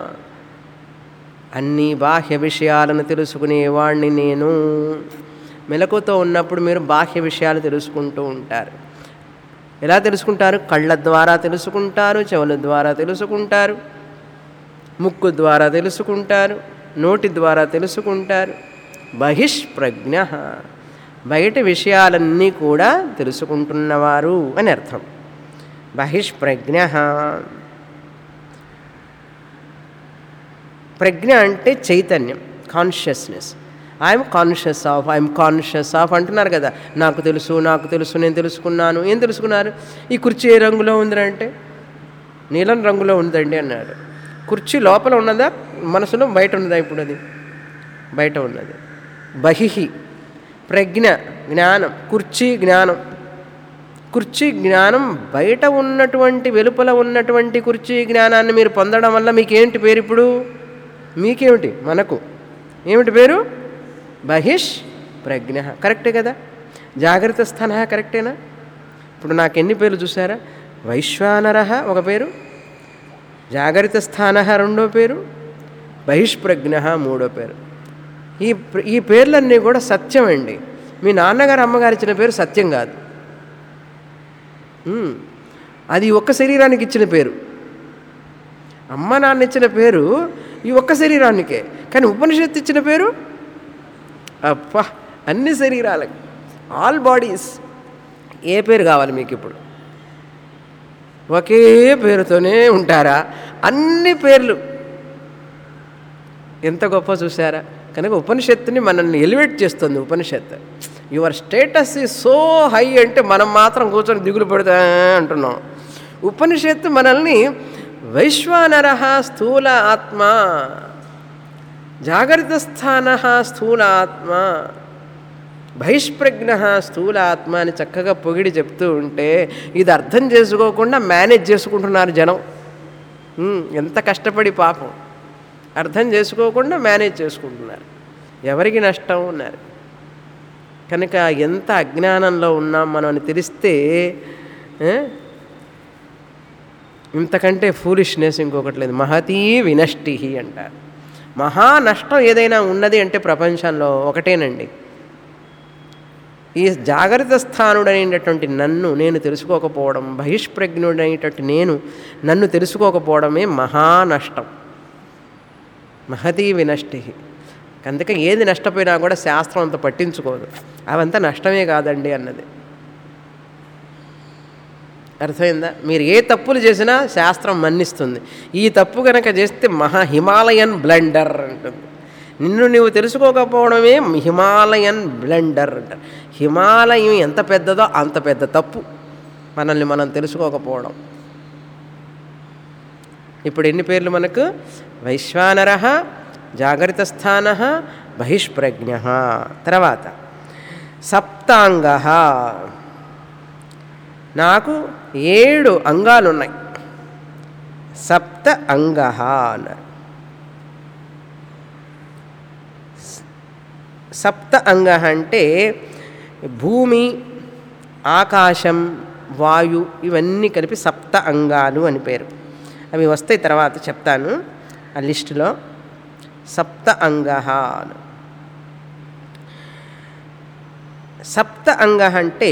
S1: అన్ని బాహ్య విషయాలను తెలుసుకునేవాణ్ణి నేను మెలకుతో ఉన్నప్పుడు మీరు బాహ్య విషయాలు తెలుసుకుంటూ ఉంటారు ఎలా తెలుసుకుంటారు కళ్ళ ద్వారా తెలుసుకుంటారు చెవుల ద్వారా తెలుసుకుంటారు ముక్కు ద్వారా తెలుసుకుంటారు నోటి ద్వారా తెలుసుకుంటారు బహిష్ప్రజ్ఞ బయట విషయాలన్నీ కూడా తెలుసుకుంటున్నవారు అని అర్థం బహిష్ప్రజ్ఞ ప్రజ్ఞ అంటే చైతన్యం consciousness I'm conscious of I'm conscious of అంటున్నారు కదా నాకు తెలుసు నాకు తెలుసు నేను తెలుసుకున్నాను ఏం తెలుసుకున్నారు ఈ కుర్చీ ఏ రంగులో ఉందంటే నీలం రంగులో ఉందండి అన్నారు కుర్చీ లోపల ఉన్నదా మనసులో బయట ఉన్నదా ఇప్పుడు అది బయట ఉన్నది బహిహి ప్రజ్ఞ జ్ఞానం కుర్చీ జ్ఞానం కుర్చీ జ్ఞానం బయట ఉన్నటువంటి వెలుపల ఉన్నటువంటి కుర్చీ జ్ఞానాన్ని మీరు పొందడం వల్ల మీకేంటి పేరు ఇప్పుడు మీకేమిటి మనకు ఏమిటి పేరు బహిష్ ప్రజ్ఞ కరెక్టే కదా జాగ్రత్త స్థాన కరెక్టేనా ఇప్పుడు నాకు ఎన్ని పేర్లు చూసారా వైశ్వానర ఒక పేరు జాగరిత స్థాన రెండో పేరు బహిష్ప్రజ్ఞ మూడో పేరు ఈ ప్ర- ఈ పేర్లన్నీ కూడా సత్యం అండి మీ నాన్నగారు అమ్మగారు ఇచ్చిన పేరు సత్యం కాదు ఉమ్, అది ఒక్క శరీరానికి ఇచ్చిన పేరు అమ్మ నాన్న ఇచ్చిన పేరు ఈ ఒక్క శరీరానికే కానీ ఉపనిషత్తు ఇచ్చిన పేరు అప్పా అన్ని శరీరాలకి ఆల్ బాడీస్ ఏ పేరు కావాలి మీకు ఇప్పుడు ఒకే పేరుతోనే ఉంటారా అన్ని పేర్లు ఎంత గొప్ప చూసారా కనుక ఉపనిషత్తుని మనల్ని ఎలివేట్ చేస్తుంది Upanishad your status is so high అంటే మనం మాత్రం కూర్చొని దిగులు పడితే అంటున్నాం ఉపనిషత్తు మనల్ని వైశ్వానర స్థూల ఆత్మ జాగ్రత్తస్థాన స్థూల ఆత్మ బహిష్ప్రజ్ఞ స్థూల ఆత్మ అని చక్కగా పొగిడి చెప్తూ ఉంటే ఇది అర్థం చేసుకోకుండా మేనేజ్ చేసుకుంటున్నారు జనం ఉమ్, ఎంత కష్టపడి పాపం అర్థం చేసుకోకుండా మేనేజ్ చేసుకుంటున్నారు ఎవరికి నష్టం ఉన్నారు కనుక ఎంత అజ్ఞానంలో ఉన్నాం మనం అని తెలిస్తే ఏ, ఇంతకంటే ఫూలిష్నెస్ ఇంకొకటి లేదు మహతీ వినష్టి అంటారు మహా నష్టం ఏదైనా ఉన్నది అంటే ప్రపంచంలో ఒకటేనండి ఈ జాగ్రత్త స్థానుడైనటువంటి నన్ను నేను తెలుసుకోకపోవడం బహిష్ప్రజ్ఞుడైనటువంటి నేను నన్ను తెలుసుకోకపోవడమే మహా నష్టం మహతీ వినష్టి అందుకే ఏది నష్టపోయినా కూడా శాస్త్రం అంత పట్టించుకోదు అవంతా నష్టమే కాదండి అన్నది అర్థమైందా మీరు ఏ తప్పులు చేసినా శాస్త్రం మన్నిస్తుంది ఈ తప్పు కనుక చేస్తే మహా హిమాలయన్ బ్లెండర్ అంటుంది నిన్ను నువ్వు తెలుసుకోకపోవడమే హిమాలయన్ బ్లెండర్ అంటారు హిమాలయం ఎంత పెద్దదో అంత పెద్ద తప్పు మనల్ని మనం తెలుసుకోకపోవడం ఇప్పుడు ఎన్ని పేర్లు మనకు వైశ్వానర జాగరిత స్థాన బహిష్ప్రజ్ఞ తర్వాత సప్తాంగ నాకు ఏడు అంగాలు ఉన్నాయి సప్త అంగ అన్నారు సప్త అంగ అంటే భూమి ఆకాశం వాయు ఇవన్నీ కలిపి సప్త అంగాలు అని పేరు అవి వస్తాయి తర్వాత చెప్తాను ఆ లిస్టులో సప్త అంగ అని సప్త అంగ అంటే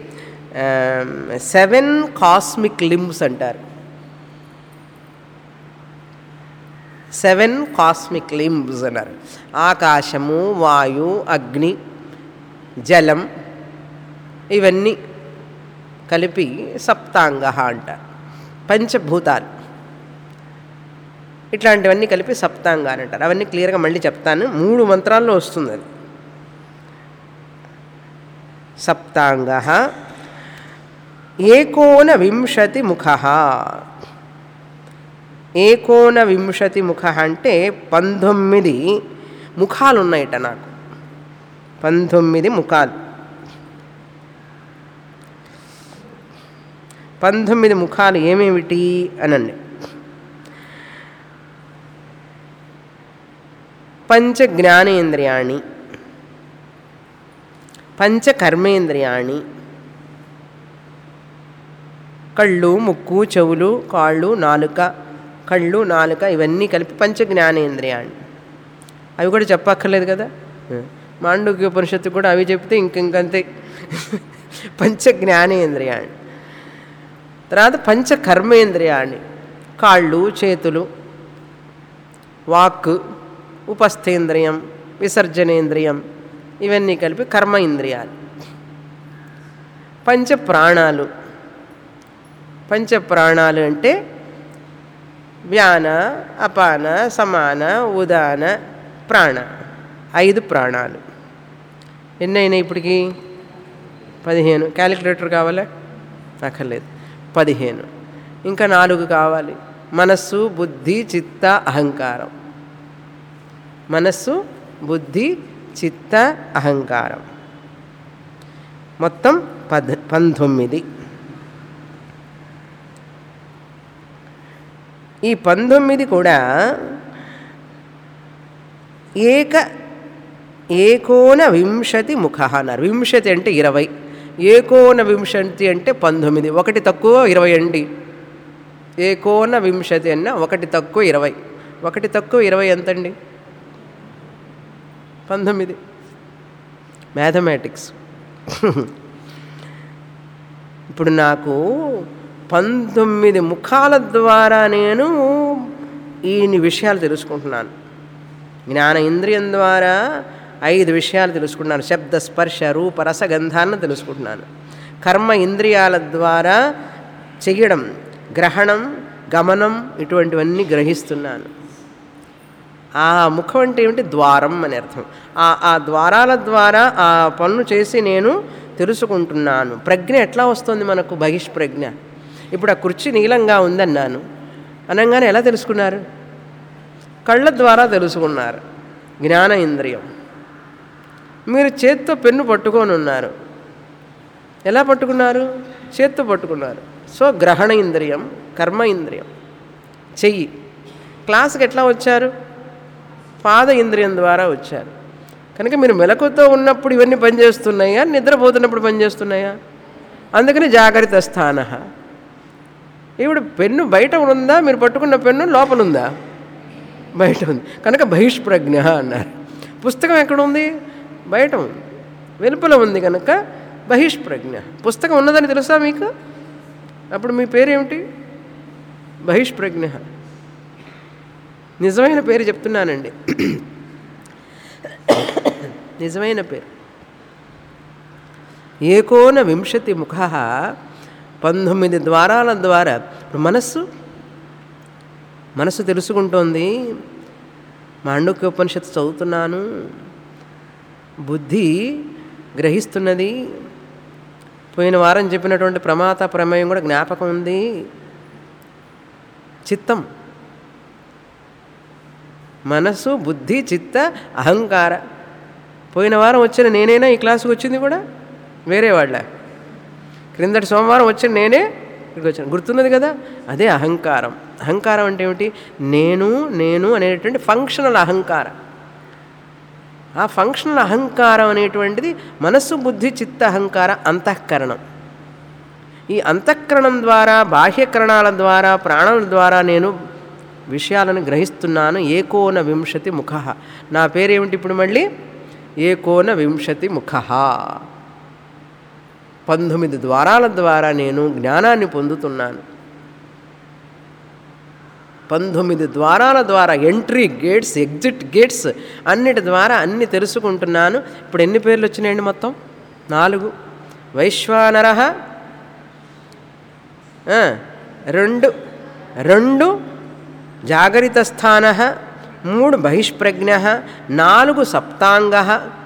S1: సెవెన్ కాస్మిక్ లింబ్స్ అంటారు సెవెన్ కాస్మిక్ లింబ్స్ అన్నారు ఆకాశము వాయు అగ్ని జలం ఇవన్నీ కలిపి సప్తాంగ అంటారు పంచభూతాలు ఇట్లాంటివన్నీ కలిపి సప్తాంగ అని అంటారు అవన్నీ క్లియర్గా మళ్ళీ చెప్తాను మూడు మంత్రాల్లో వస్తుంది అది సప్తాంగ ఏకోన వింశతి ముఖ ఏకోన వింశతి ముఖ అంటే పంతొమ్మిది ముఖాలు ఉన్నాయట నాకు పంతొమ్మిది ముఖాలు పంతొమ్మిది ముఖాలు ఏమేమిటి అనండి పంచ జ్ఞానేంద్రియాణి పంచ కర్మేంద్రియాణి కళ్ళు ముక్కు చెవులు కాళ్ళు నాలుక కళ్ళు నాలుక ఇవన్నీ కలిపి పంచ జ్ఞానేంద్రియాణి అవి కూడా చెప్పక్కర్లేదు కదా మాండూక్య ఉపనిషత్తు కూడా అవి చెప్తే ఇంక ఇంకంతే పంచ జ్ఞానేంద్రియాణి తర్వాత పంచ కర్మేంద్రియాణి కాళ్ళు చేతులు వాక్ ఉపస్థేంద్రియం విసర్జనేంద్రియం ఇవన్నీ కలిపి కర్మ ఇంద్రియాలు పంచ ప్రాణాలు పంచ ప్రాణాలు అంటే వ్యాన అపాన సమాన ఉదాన ప్రాణ ఐదు ప్రాణాలు ఎన్నైనా ఇప్పటికి పదిహేను క్యాలిక్యులేటర్ కావాలా అక్కర్లేదు పదిహేను ఇంకా నాలుగు కావాలి మనస్సు బుద్ధి చిత్త అహంకారం మనస్సు బుద్ధి చిత్త అహంకారం మొత్తం పద్ పంతొమ్మిది ఈ పంతొమ్మిది కూడా ఏక ఏకోన వింశతి ముఖ అన్నారు వింశతి అంటే ఇరవై ఏకోన వింశతి అంటే పంతొమ్మిది ఒకటి తక్కువ ఇరవై అండి ఏకోన వింశతి అన్న ఒకటి తక్కువ ఇరవై ఒకటి తక్కువ ఇరవై ఎంతండి పంతొమ్మిది మ్యాథమెటిక్స్ ఇప్పుడు నాకు పంతొమ్మిది ముఖాల ద్వారా నేను ఈయన విషయాలు తెలుసుకుంటున్నాను జ్ఞాన ఇంద్రియం ద్వారా ఐదు విషయాలు తెలుసుకుంటున్నాను శబ్ద స్పర్శ రూప రసగంధాన్ని తెలుసుకుంటున్నాను కర్మ ఇంద్రియాల ద్వారా చెయ్యడం గ్రహణం గమనం ఇటువంటివన్నీ గ్రహిస్తున్నాను ఆ ముఖం అంటే ఏమిటి ద్వారం అని అర్థం ఆ ఆ ద్వారాల ద్వారా ఆ పనులు చేసి నేను తెలుసుకుంటున్నాను ప్రజ్ఞ ఎట్లా వస్తుంది మనకు బహిష్ప్రజ్ఞ ఇప్పుడు ఆ కుర్చీ నీలంగా ఉందన్నాను అనగానే ఎలా తెలుసుకున్నారు కళ్ళ ద్వారా తెలుసుకున్నారు జ్ఞాన ఇంద్రియం మీరు చేత్తో పెన్ను పట్టుకొని ఉన్నారు ఎలా పట్టుకున్నారు చేత్తో పట్టుకున్నారు సో గ్రహణ ఇంద్రియం కర్మ ఇంద్రియం చెయ్యి క్లాస్కి ఎట్లా వచ్చారు పాద ఇంద్రియం ద్వారా వచ్చారు కనుక మీరు మెలకుతో ఉన్నప్పుడు ఇవన్నీ పనిచేస్తున్నాయా నిద్రపోతున్నప్పుడు పనిచేస్తున్నాయా అందుకని జాగ్రత్త స్థాన ఇప్పుడు పెన్ను బయట ఉందా మీరు పట్టుకున్న పెన్ను లోపల ఉందా బయట ఉంది కనుక బహిష్ప్రజ్ఞ అన్నారు పుస్తకం ఎక్కడ ఉంది బయట ఉంది వెలుపల ఉంది కనుక బహిష్ప్రజ్ఞ పుస్తకం ఉన్నదని తెలుసా మీకు అప్పుడు మీ పేరేమిటి బహిష్ప్రజ్ఞ నిజమైన పేరు చెప్తున్నానండి నిజమైన పేరు ఏకోన వింశతి ముఖ పంతొమ్మిది ద్వారాల ద్వారా ఇప్పుడు మనస్సు మనస్సు తెలుసుకుంటోంది మాండుక్య ఉపనిషత్తు చదువుతున్నాను బుద్ధి గ్రహిస్తున్నది పోయిన వారం చెప్పినటువంటి ప్రమాత ప్రమేయం కూడా జ్ఞాపకం ఉంది చిత్తం మనస్సు బుద్ధి చిత్త అహంకార పోయిన వారం వచ్చిన నేనేనా ఈ క్లాసుకు వచ్చింది కూడా వేరే వాళ్ళ క్రిందటి సోమవారం వచ్చిన నేనే ఇక్కడికి వచ్చాను గుర్తున్నది కదా అదే అహంకారం అహంకారం అంటే ఏమిటి నేను నేను అనేటువంటి ఫంక్షనల్ అహంకారం ఆ ఫంక్షనల్ అహంకారం అనేటువంటిది మనస్సు బుద్ధి చిత్త అహంకార అంతఃకరణం ఈ అంతఃకరణం ద్వారా బాహ్యకరణాల ద్వారా ప్రాణాల ద్వారా నేను విషయాలను గ్రహిస్తున్నాను ఏకోన వింశతి ముఖ నా పేరేమిటి ఇప్పుడు మళ్ళీ ఏకోన వింశతి ముఖ పంతొమ్మిది ద్వారాల ద్వారా నేను జ్ఞానాన్ని పొందుతున్నాను పంతొమ్మిది ద్వారాల ద్వారా ఎంట్రీ గేట్స్ ఎగ్జిట్ గేట్స్ అన్నిటి ద్వారా అన్ని తెలుసుకుంటున్నాను ఇప్పుడు ఎన్ని పేర్లు వచ్చినాయండి మొత్తం నాలుగు వైశ్వానర రెండు రెండు జాగరిత స్థాన మూడు బహిష్ప్రజ్ఞ నాలుగు సప్తాంగ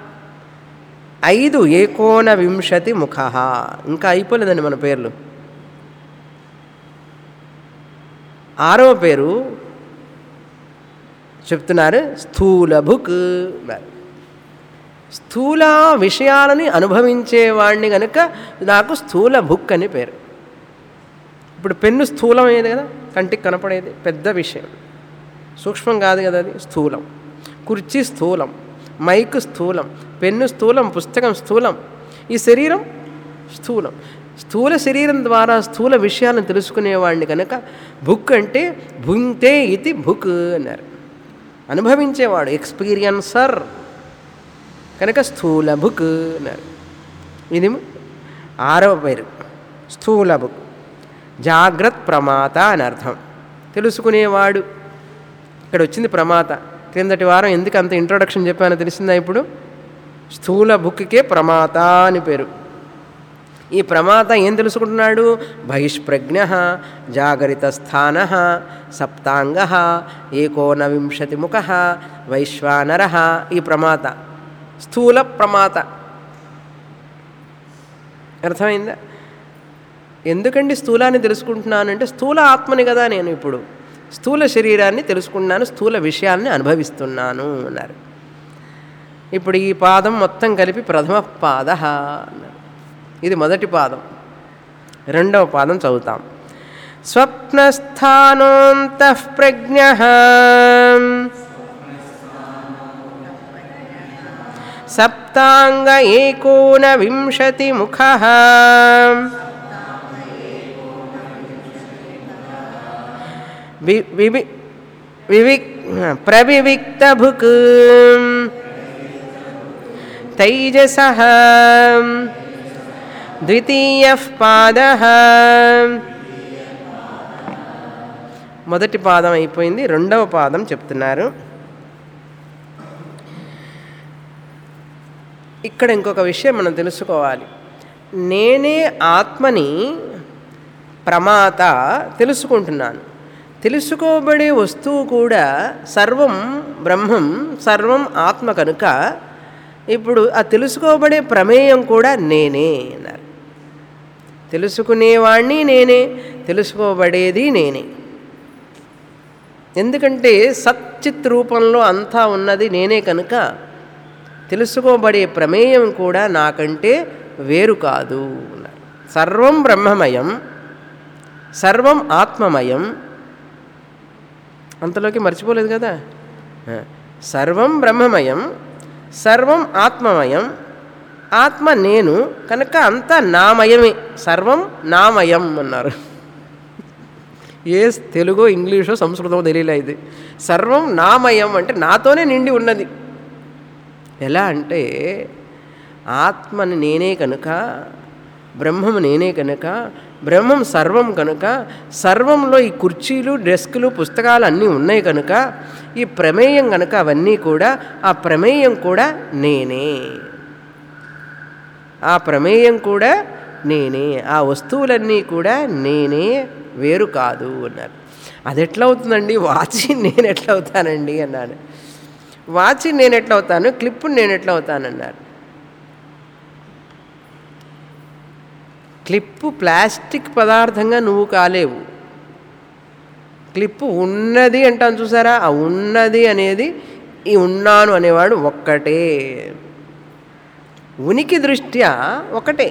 S1: ఐదు ఏకోన వింశతి ముఖ ఇంకా అయిపోలేదండి మన పేర్లు ఆరవ పేరు చెప్తున్నారు స్థూల భుక్ అన్నారు స్థూల విషయాలని అనుభవించేవాడిని కనుక నాకు స్థూల భుక్ అని పేరు ఇప్పుడు పెన్ను స్థూలం అయ్యేది కదా కంటికి కనపడేది పెద్ద విషయం సూక్ష్మం కాదు కదా అది స్థూలం కుర్చీ స్థూలం మైక్ స్థూలం పెన్ను స్థూలం పుస్తకం స్థూలం ఈ శరీరం స్థూలం స్థూల శరీరం ద్వారా స్థూల విషయాలను తెలుసుకునేవాడిని కనుక బుక్ అంటే భుంతే ఇది బుక్ అన్నారు అనుభవించేవాడు ఎక్స్పీరియన్సర్ కనుక స్థూల బుక్ అన్నారు ఇది ఆరవ పేరు స్థూల బుక్ జాగ్రత్త ప్రమాత అని అర్థం తెలుసుకునేవాడు ఇక్కడ వచ్చింది ప్రమాత క్రిందటి వారం ఎందుకు అంత ఇంట్రొడక్షన్ చెప్పానో తెలిసిందా ఇప్పుడు స్థూల బుక్కే ప్రమాత అని పేరు ఈ ప్రమాత ఏం తెలుసుకుంటున్నాడు బహిష్ప్రజ్ఞ జాగరిత స్థాన సప్తాంగ ఏకోనవింశతి ముఖ వైశ్వానర ఈ ప్రమాత స్థూల ప్రమాత అర్థమైందా ఎందుకండి స్థూలాన్ని తెలుసుకుంటున్నానంటే స్థూల ఆత్మని కదా నేను ఇప్పుడు స్థూల శరీరాన్ని తెలుసుకున్నాను స్థూల విషయాన్ని అనుభవిస్తున్నాను అన్నారు ఇప్పుడు ఈ పాదం మొత్తం కలిపి ప్రథమ పాద అన్నారు ఇది మొదటి పాదం రెండవ పాదం చదువుతాం స్వప్నస్థానోంతః ప్రజ్ఞ సప్తాంగ ఏకోన వింశతి ముఖ వివి వివిక్ ప్రవివిక్తభుక్ తైజస ద్వితీయ పాద మొదటి పాదం అయిపోయింది రెండవ పాదం చెప్తున్నారు ఇక్కడ ఇంకొక విషయం మనం తెలుసుకోవాలి నేనే ఆత్మని ప్రమాత తెలుసుకుంటున్నాను తెలుసుకోబడే వస్తువు కూడా సర్వం బ్రహ్మం సర్వం ఆత్మ కనుక ఇప్పుడు ఆ తెలుసుకోబడే ప్రమేయం కూడా నేనే అన్నారు తెలుసుకునేవాణ్ణి నేనే తెలుసుకోబడేది నేనే ఎందుకంటే సచ్చిత్ రూపంలో అంతా ఉన్నది నేనే కనుక తెలుసుకోబడే ప్రమేయం కూడా నాకంటే వేరు కాదు అన్నారు. సర్వం బ్రహ్మమయం సర్వం ఆత్మమయం అంతలోకి మర్చిపోలేదు కదా ఆ, సర్వం బ్రహ్మమయం సర్వం ఆత్మమయం ఆత్మ నేను కనుక అంతా నామయమే సర్వం నామయం అన్నారు ఏ తెలుగో ఇంగ్లీషో సంస్కృతం తెలియలే ఇది సర్వం నామయం అంటే నాతోనే నిండి ఉన్నది ఎలా అంటే ఆత్మని నేనే కనుక బ్రహ్మము నేనే కనుక బ్రహ్మం సర్వం కనుక సర్వంలో ఈ కుర్చీలు డెస్కులు పుస్తకాలు అన్నీ ఉన్నాయి కనుక ఈ ప్రమేయం కనుక అవన్నీ కూడా ఆ ప్రమేయం కూడా నేనే ఆ ప్రమేయం కూడా నేనే ఆ వస్తువులన్నీ కూడా నేనే వేరు కాదు అన్నారు అది ఎట్లా అవుతుందండి వాచి నేను ఎట్లా అవుతానండి అన్నాడు వాచి నేను ఎట్లా అవుతాను క్లిప్పు నేను ఎట్లా అవుతానన్నారు క్లిప్పు ప్లాస్టిక్ పదార్థంగా నువ్వు కాలేవు క్లిప్పు ఉన్నది అంటాను చూసారా ఆ ఉన్నది అనేది ఈ ఉన్నాను అనేవాడు ఒక్కటే ఉనికి దృష్ట్యా ఒకటే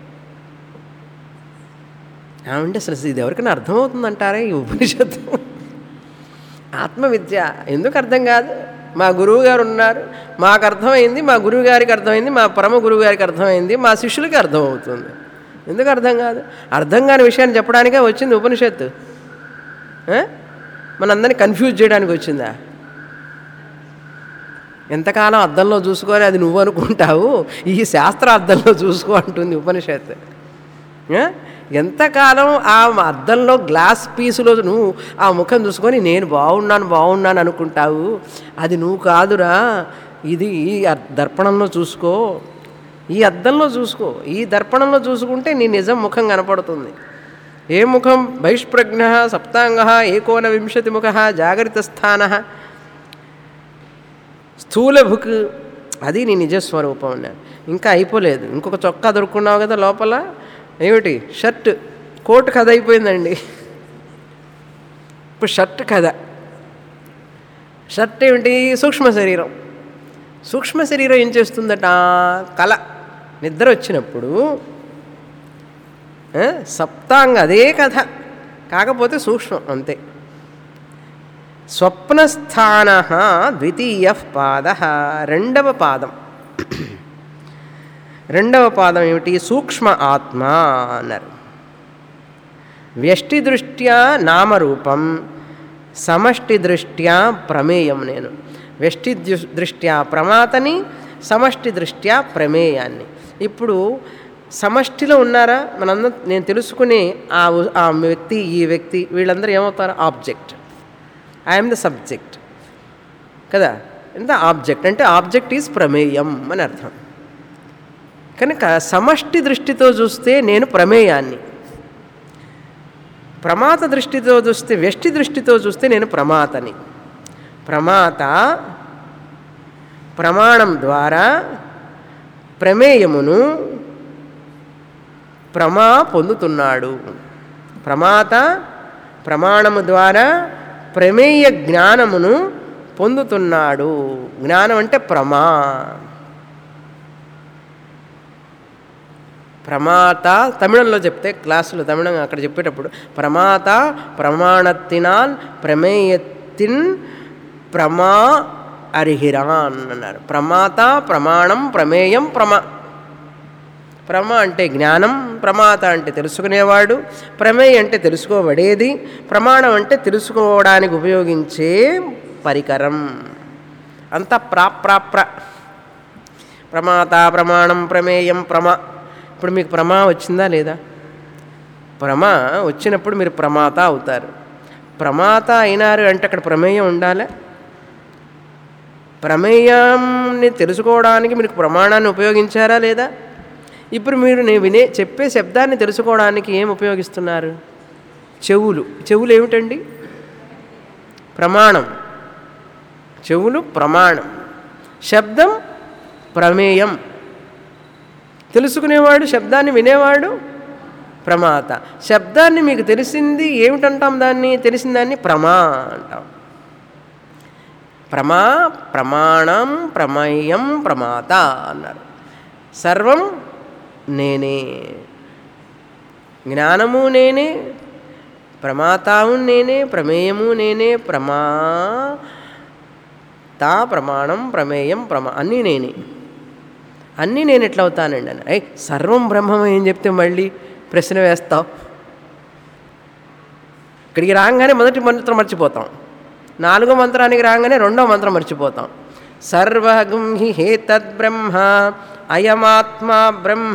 S1: ఏమంటే అసలు ఇది ఎవరికైనా అర్థమవుతుందంటారా ఈ ఉపనిషత్తు ఆత్మవిద్య ఎందుకు అర్థం కాదు మా గురువు గారు ఉన్నారు మాకు అర్థమైంది మా గురువు గారికి అర్థమైంది మా పరమ గురువు గారికి అర్థమైంది మా శిష్యులకి అర్థమవుతుంది ఎందుకు అర్థం కాదు అర్థం కాని విషయాన్ని చెప్పడానికే వచ్చింది ఉపనిషత్తు ఆ? మనందరినీ కన్ఫ్యూజ్ చేయడానికి వచ్చిందా ఎంతకాలం అద్దంలో చూసుకొని అది నువ్వు అనుకుంటావు ఈ శాస్త్ర అద్దంలో చూసుకో అంటుంది ఉపనిషత్తు ఆ? ఎంతకాలం ఆ అద్దంలో గ్లాస్ పీసులో నువ్వు ఆ ముఖం చూసుకొని నేను బాగున్నాను బాగున్నాను అనుకుంటావు అది నువ్వు కాదురా ఇది ఈ అర్- దర్పణంలో చూసుకో ఈ అద్దంలో చూసుకో ఈ దర్పణంలో చూసుకుంటే నీ నిజం ముఖం కనపడుతుంది ఏ ముఖం బహిష్ప్రజ్ఞ సప్తాంగ ఏకోన వింశతి ముఖ జాగరిత స్థాన స్థూల భుక్ అది నీ నిజస్వరూపం అన్నాడు ఇంకా అయిపోలేదు ఇంకొక చొక్కా దొరుకున్నావు కదా లోపల ఏమిటి షర్ట్ కోట్ కథ అయిపోయిందండి ఇప్పుడు షర్ట్ కథ షర్ట్ ఏమిటి సూక్ష్మ శరీరం సూక్ష్మ శరీరం ఏం చేస్తుందట కళ నిద్ర వచ్చినప్పుడు ఆ, సప్తాంగ అదే కథ కాకపోతే సూక్ష్మం అంతే స్వప్నస్థాన ద్వితీయ పాద రెండవ పాదం రెండవ పాదం ఏమిటి సూక్ష్మ ఆత్మ అన్నారు వ్యష్టి దృష్ట్యా నామరూపం సమష్టి దృష్ట్యా ప్రమేయం నేను వ్యష్టి దృ- దృష్ట్యా ప్రమాతని సమష్టి దృష్ట్యా ప్రమేయాన్ని ఇప్పుడు సమష్టిలో ఉన్నారా మనందరం నేను తెలుసుకునే ఆ ఉ- ఆ వ్యక్తి ఈ వ్యక్తి వీళ్ళందరూ ఏమవుతారు ఆబ్జెక్ట్ ఐఎమ్ ద సబ్జెక్ట్ కదా ఎంత ఆబ్జెక్ట్ అంటే ఆబ్జెక్ట్ ఈజ్ ప్రమేయం అని అర్థం కనుక సమష్టి దృష్టితో చూస్తే నేను ప్రమేయాన్ని ప్రమాత దృష్టితో చూస్తే వ్యష్టి దృష్టితో చూస్తే నేను ప్రమాతని ప్రమాత ప్రమాణం ద్వారా ప్రమేయమును ప్రమా పొందుతున్నాడు ప్రమాత ప్రమాణము ద్వారా ప్రమేయ జ్ఞానమును పొందుతున్నాడు జ్ఞానం అంటే ప్రమా ప్రమాత తమిళంలో చెప్తే క్లాసులో తమిళం అక్కడ చెప్పేటప్పుడు ప్రమాత ప్రమాణత్తినాల్ ప్రమేయత్తిన్ ప్రమా అరిహిరాన్ అన్నారు ప్రమాత ప్రమాణం ప్రమేయం ప్రమా ప్రమ అంటే జ్ఞానం ప్రమాత అంటే తెలుసుకునేవాడు ప్రమేయ అంటే తెలుసుకోబడేది ప్రమాణం అంటే తెలుసుకోవడానికి ఉపయోగించే పరికరం అంతా ప్రాప్రాప్ర ప్రమాత ప్రమాణం ప్రమేయం ప్రమ ఇప్పుడు మీకు ప్రమా వచ్చిందా లేదా ప్రమ వచ్చినప్పుడు మీరు ప్రమాత అవుతారు ప్రమాత అయినారు అంటే అక్కడ ప్రమేయం ఉండాలా ప్రమేయాన్ని తెలుసుకోవడానికి మీరు ప్రమాణాన్ని ఉపయోగించారా లేదా ఇప్పుడు మీరు నేను వినే చెప్పే శబ్దాన్ని తెలుసుకోవడానికి ఏం ఉపయోగిస్తున్నారు చెవులు చెవులు ఏమిటండి ప్రమాణం చెవులు ప్రమాణం శబ్దం ప్రమేయం తెలుసుకునేవాడు శబ్దాన్ని వినేవాడు ప్రమాత శబ్దాన్ని మీకు తెలిసింది ఏమిటంటాం దాన్ని తెలిసిన దాన్ని ప్రమా అంటాం ప్రమా ప్రమాణం ప్రమేయం ప్రమాత అన్నారు సర్వం నేనే జ్ఞానము నేనే ప్రమాతావు నేనే ప్రమేయము నేనే ప్రమా తా ప్రమాణం ప్రమేయం ప్రమా అన్నీ నేనే అన్నీ నేను ఎట్లా అవుతానండి అని అయ్యి సర్వం బ్రహ్మం ఏం చెప్తే మళ్ళీ ప్రశ్న వేస్తావు ఇక్కడికి రాగానే మొదటి మంత్రం మర్చిపోతాం నాలుగో మంత్రానికి రాగానే రెండో మంత్రం మర్చిపోతాం సర్వగం హి హేతద్ బ్రహ్మ అయమాత్మా బ్రహ్మ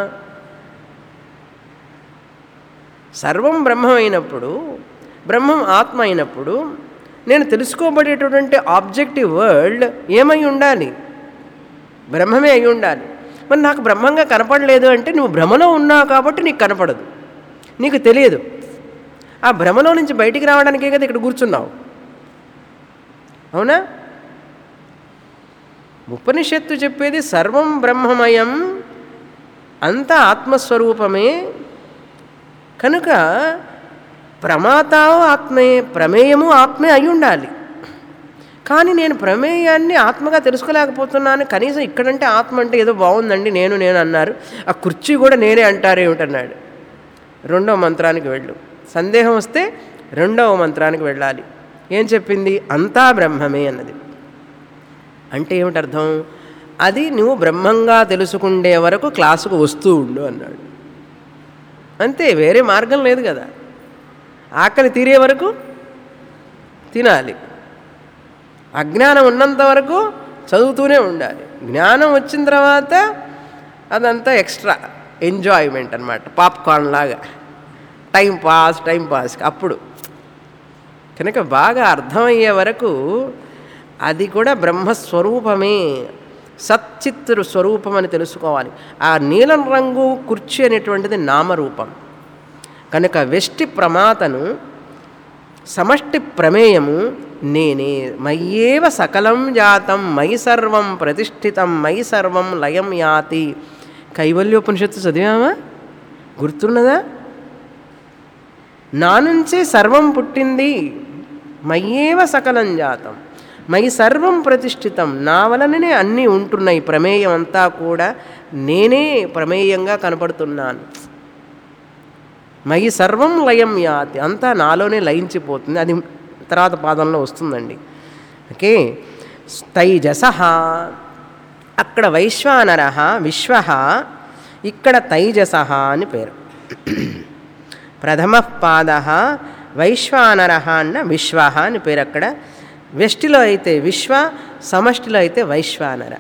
S1: సర్వం బ్రహ్మం అయినప్పుడు బ్రహ్మం ఆత్మ అయినప్పుడు నేను తెలుసుకోబడేటటువంటి ఆబ్జెక్టివ్ వరల్డ్ ఏమై ఉండాలి బ్రహ్మమే అయి ఉండాలి మరి నాకు బ్రహ్మంగా కనపడలేదు అంటే నువ్వు భ్రమలో ఉన్నావు కాబట్టి నీకు కనపడదు నీకు తెలియదు ఆ భ్రమలో నుంచి బయటికి రావడానికే కదా ఇక్కడ కూర్చున్నావు అవునా ఉపనిషత్తు చెప్పేది సర్వం బ్రహ్మమయం అంతా ఆత్మస్వరూపమే కనుక ప్రమాతావు ఆత్మే ప్రమేయము ఆత్మే అయి ఉండాలి కానీ నేను ప్రమేయాన్ని ఆత్మగా తెలుసుకోలేకపోతున్నాను కనీసం ఇక్కడంటే ఆత్మ అంటే ఏదో బాగుందండి నేను నేను అన్నారు ఆ కుర్చీ కూడా నేనే అంటారు ఏమిటన్నాడు రెండవ మంత్రానికి వెళ్ళు సందేహం వస్తే రెండవ మంత్రానికి వెళ్ళాలి ఏం చెప్పింది అంతా బ్రహ్మమే అన్నది అంటే ఏమిటి అర్థం అది నువ్వు బ్రహ్మంగా తెలుసుకుండే వరకు క్లాసుకు వస్తూ ఉండు అన్నాడు అంతే వేరే మార్గం లేదు కదా ఆకలి తీరే వరకు తినాలి అజ్ఞానం ఉన్నంత వరకు చదువుతూనే ఉండాలి జ్ఞానం వచ్చిన తర్వాత అదంతా ఎక్స్ట్రా ఎంజాయ్మెంట్ అనమాట పాప్కార్న్ లాగా టైం పాస్ టైం పాస్ అప్పుడు కనుక బాగా అర్థమయ్యే వరకు అది కూడా బ్రహ్మస్వరూపమే సచ్చిత్తు స్వరూపం అని తెలుసుకోవాలి ఆ నీలం రంగు కుర్చీ అనేటువంటిది నామరూపం కనుక వెష్టి ప్రమాతను సమష్టి ప్రమేయము నేనే మయ్యేవ సకలం జాతం మయి సర్వం ప్రతిష్ఠితం మయి సర్వం లయం యాతి కైవల్యోపనిషత్తు చదివామా గుర్తున్నదా నా నుంచే సర్వం పుట్టింది మయ్యేవ సకలం జాతం మై సర్వం ప్రతిష్ఠితం నా వలననే అన్నీ ఉంటున్నాయి ప్రమేయం అంతా కూడా నేనే ప్రమేయంగా కనపడుతున్నాను మయి సర్వం లయం యాతి అంతా నాలోనే లయించిపోతుంది అది తర్వాత పాదంలో వస్తుందండి ఓకే తైజస అక్కడ వైశ్వానర విశ్వ ఇక్కడ తైజస అని పేరు ప్రథమ పాద వైశ్వానర అన్న విశ్వ అని పేరు అక్కడ వ్యష్టిలో అయితే విశ్వ సమష్టిలో అయితే వైశ్వానర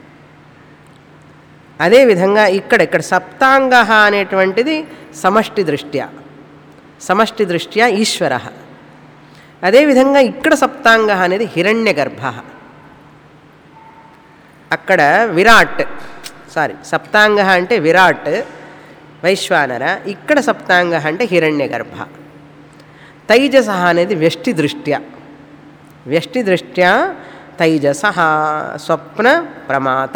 S1: అదేవిధంగా ఇక్కడ ఇక్కడ సప్తాంగ అనేటువంటిది సమష్టి దృష్ట్యా సమష్టి దృష్ట్యా ఈశ్వర అదేవిధంగా ఇక్కడ సప్తాంగ అనేది హిరణ్య గర్భ అక్కడ విరాట్ సారీ సప్తాంగ అంటే విరాట్ వైశ్వానర ఇక్కడ సప్తాంగ అంటే హిరణ్య గర్భ తైజస అనేది వ్యష్టి దృష్ట్యా వ్యష్టి దృష్ట్యా తైజస స్వప్న ప్రమాత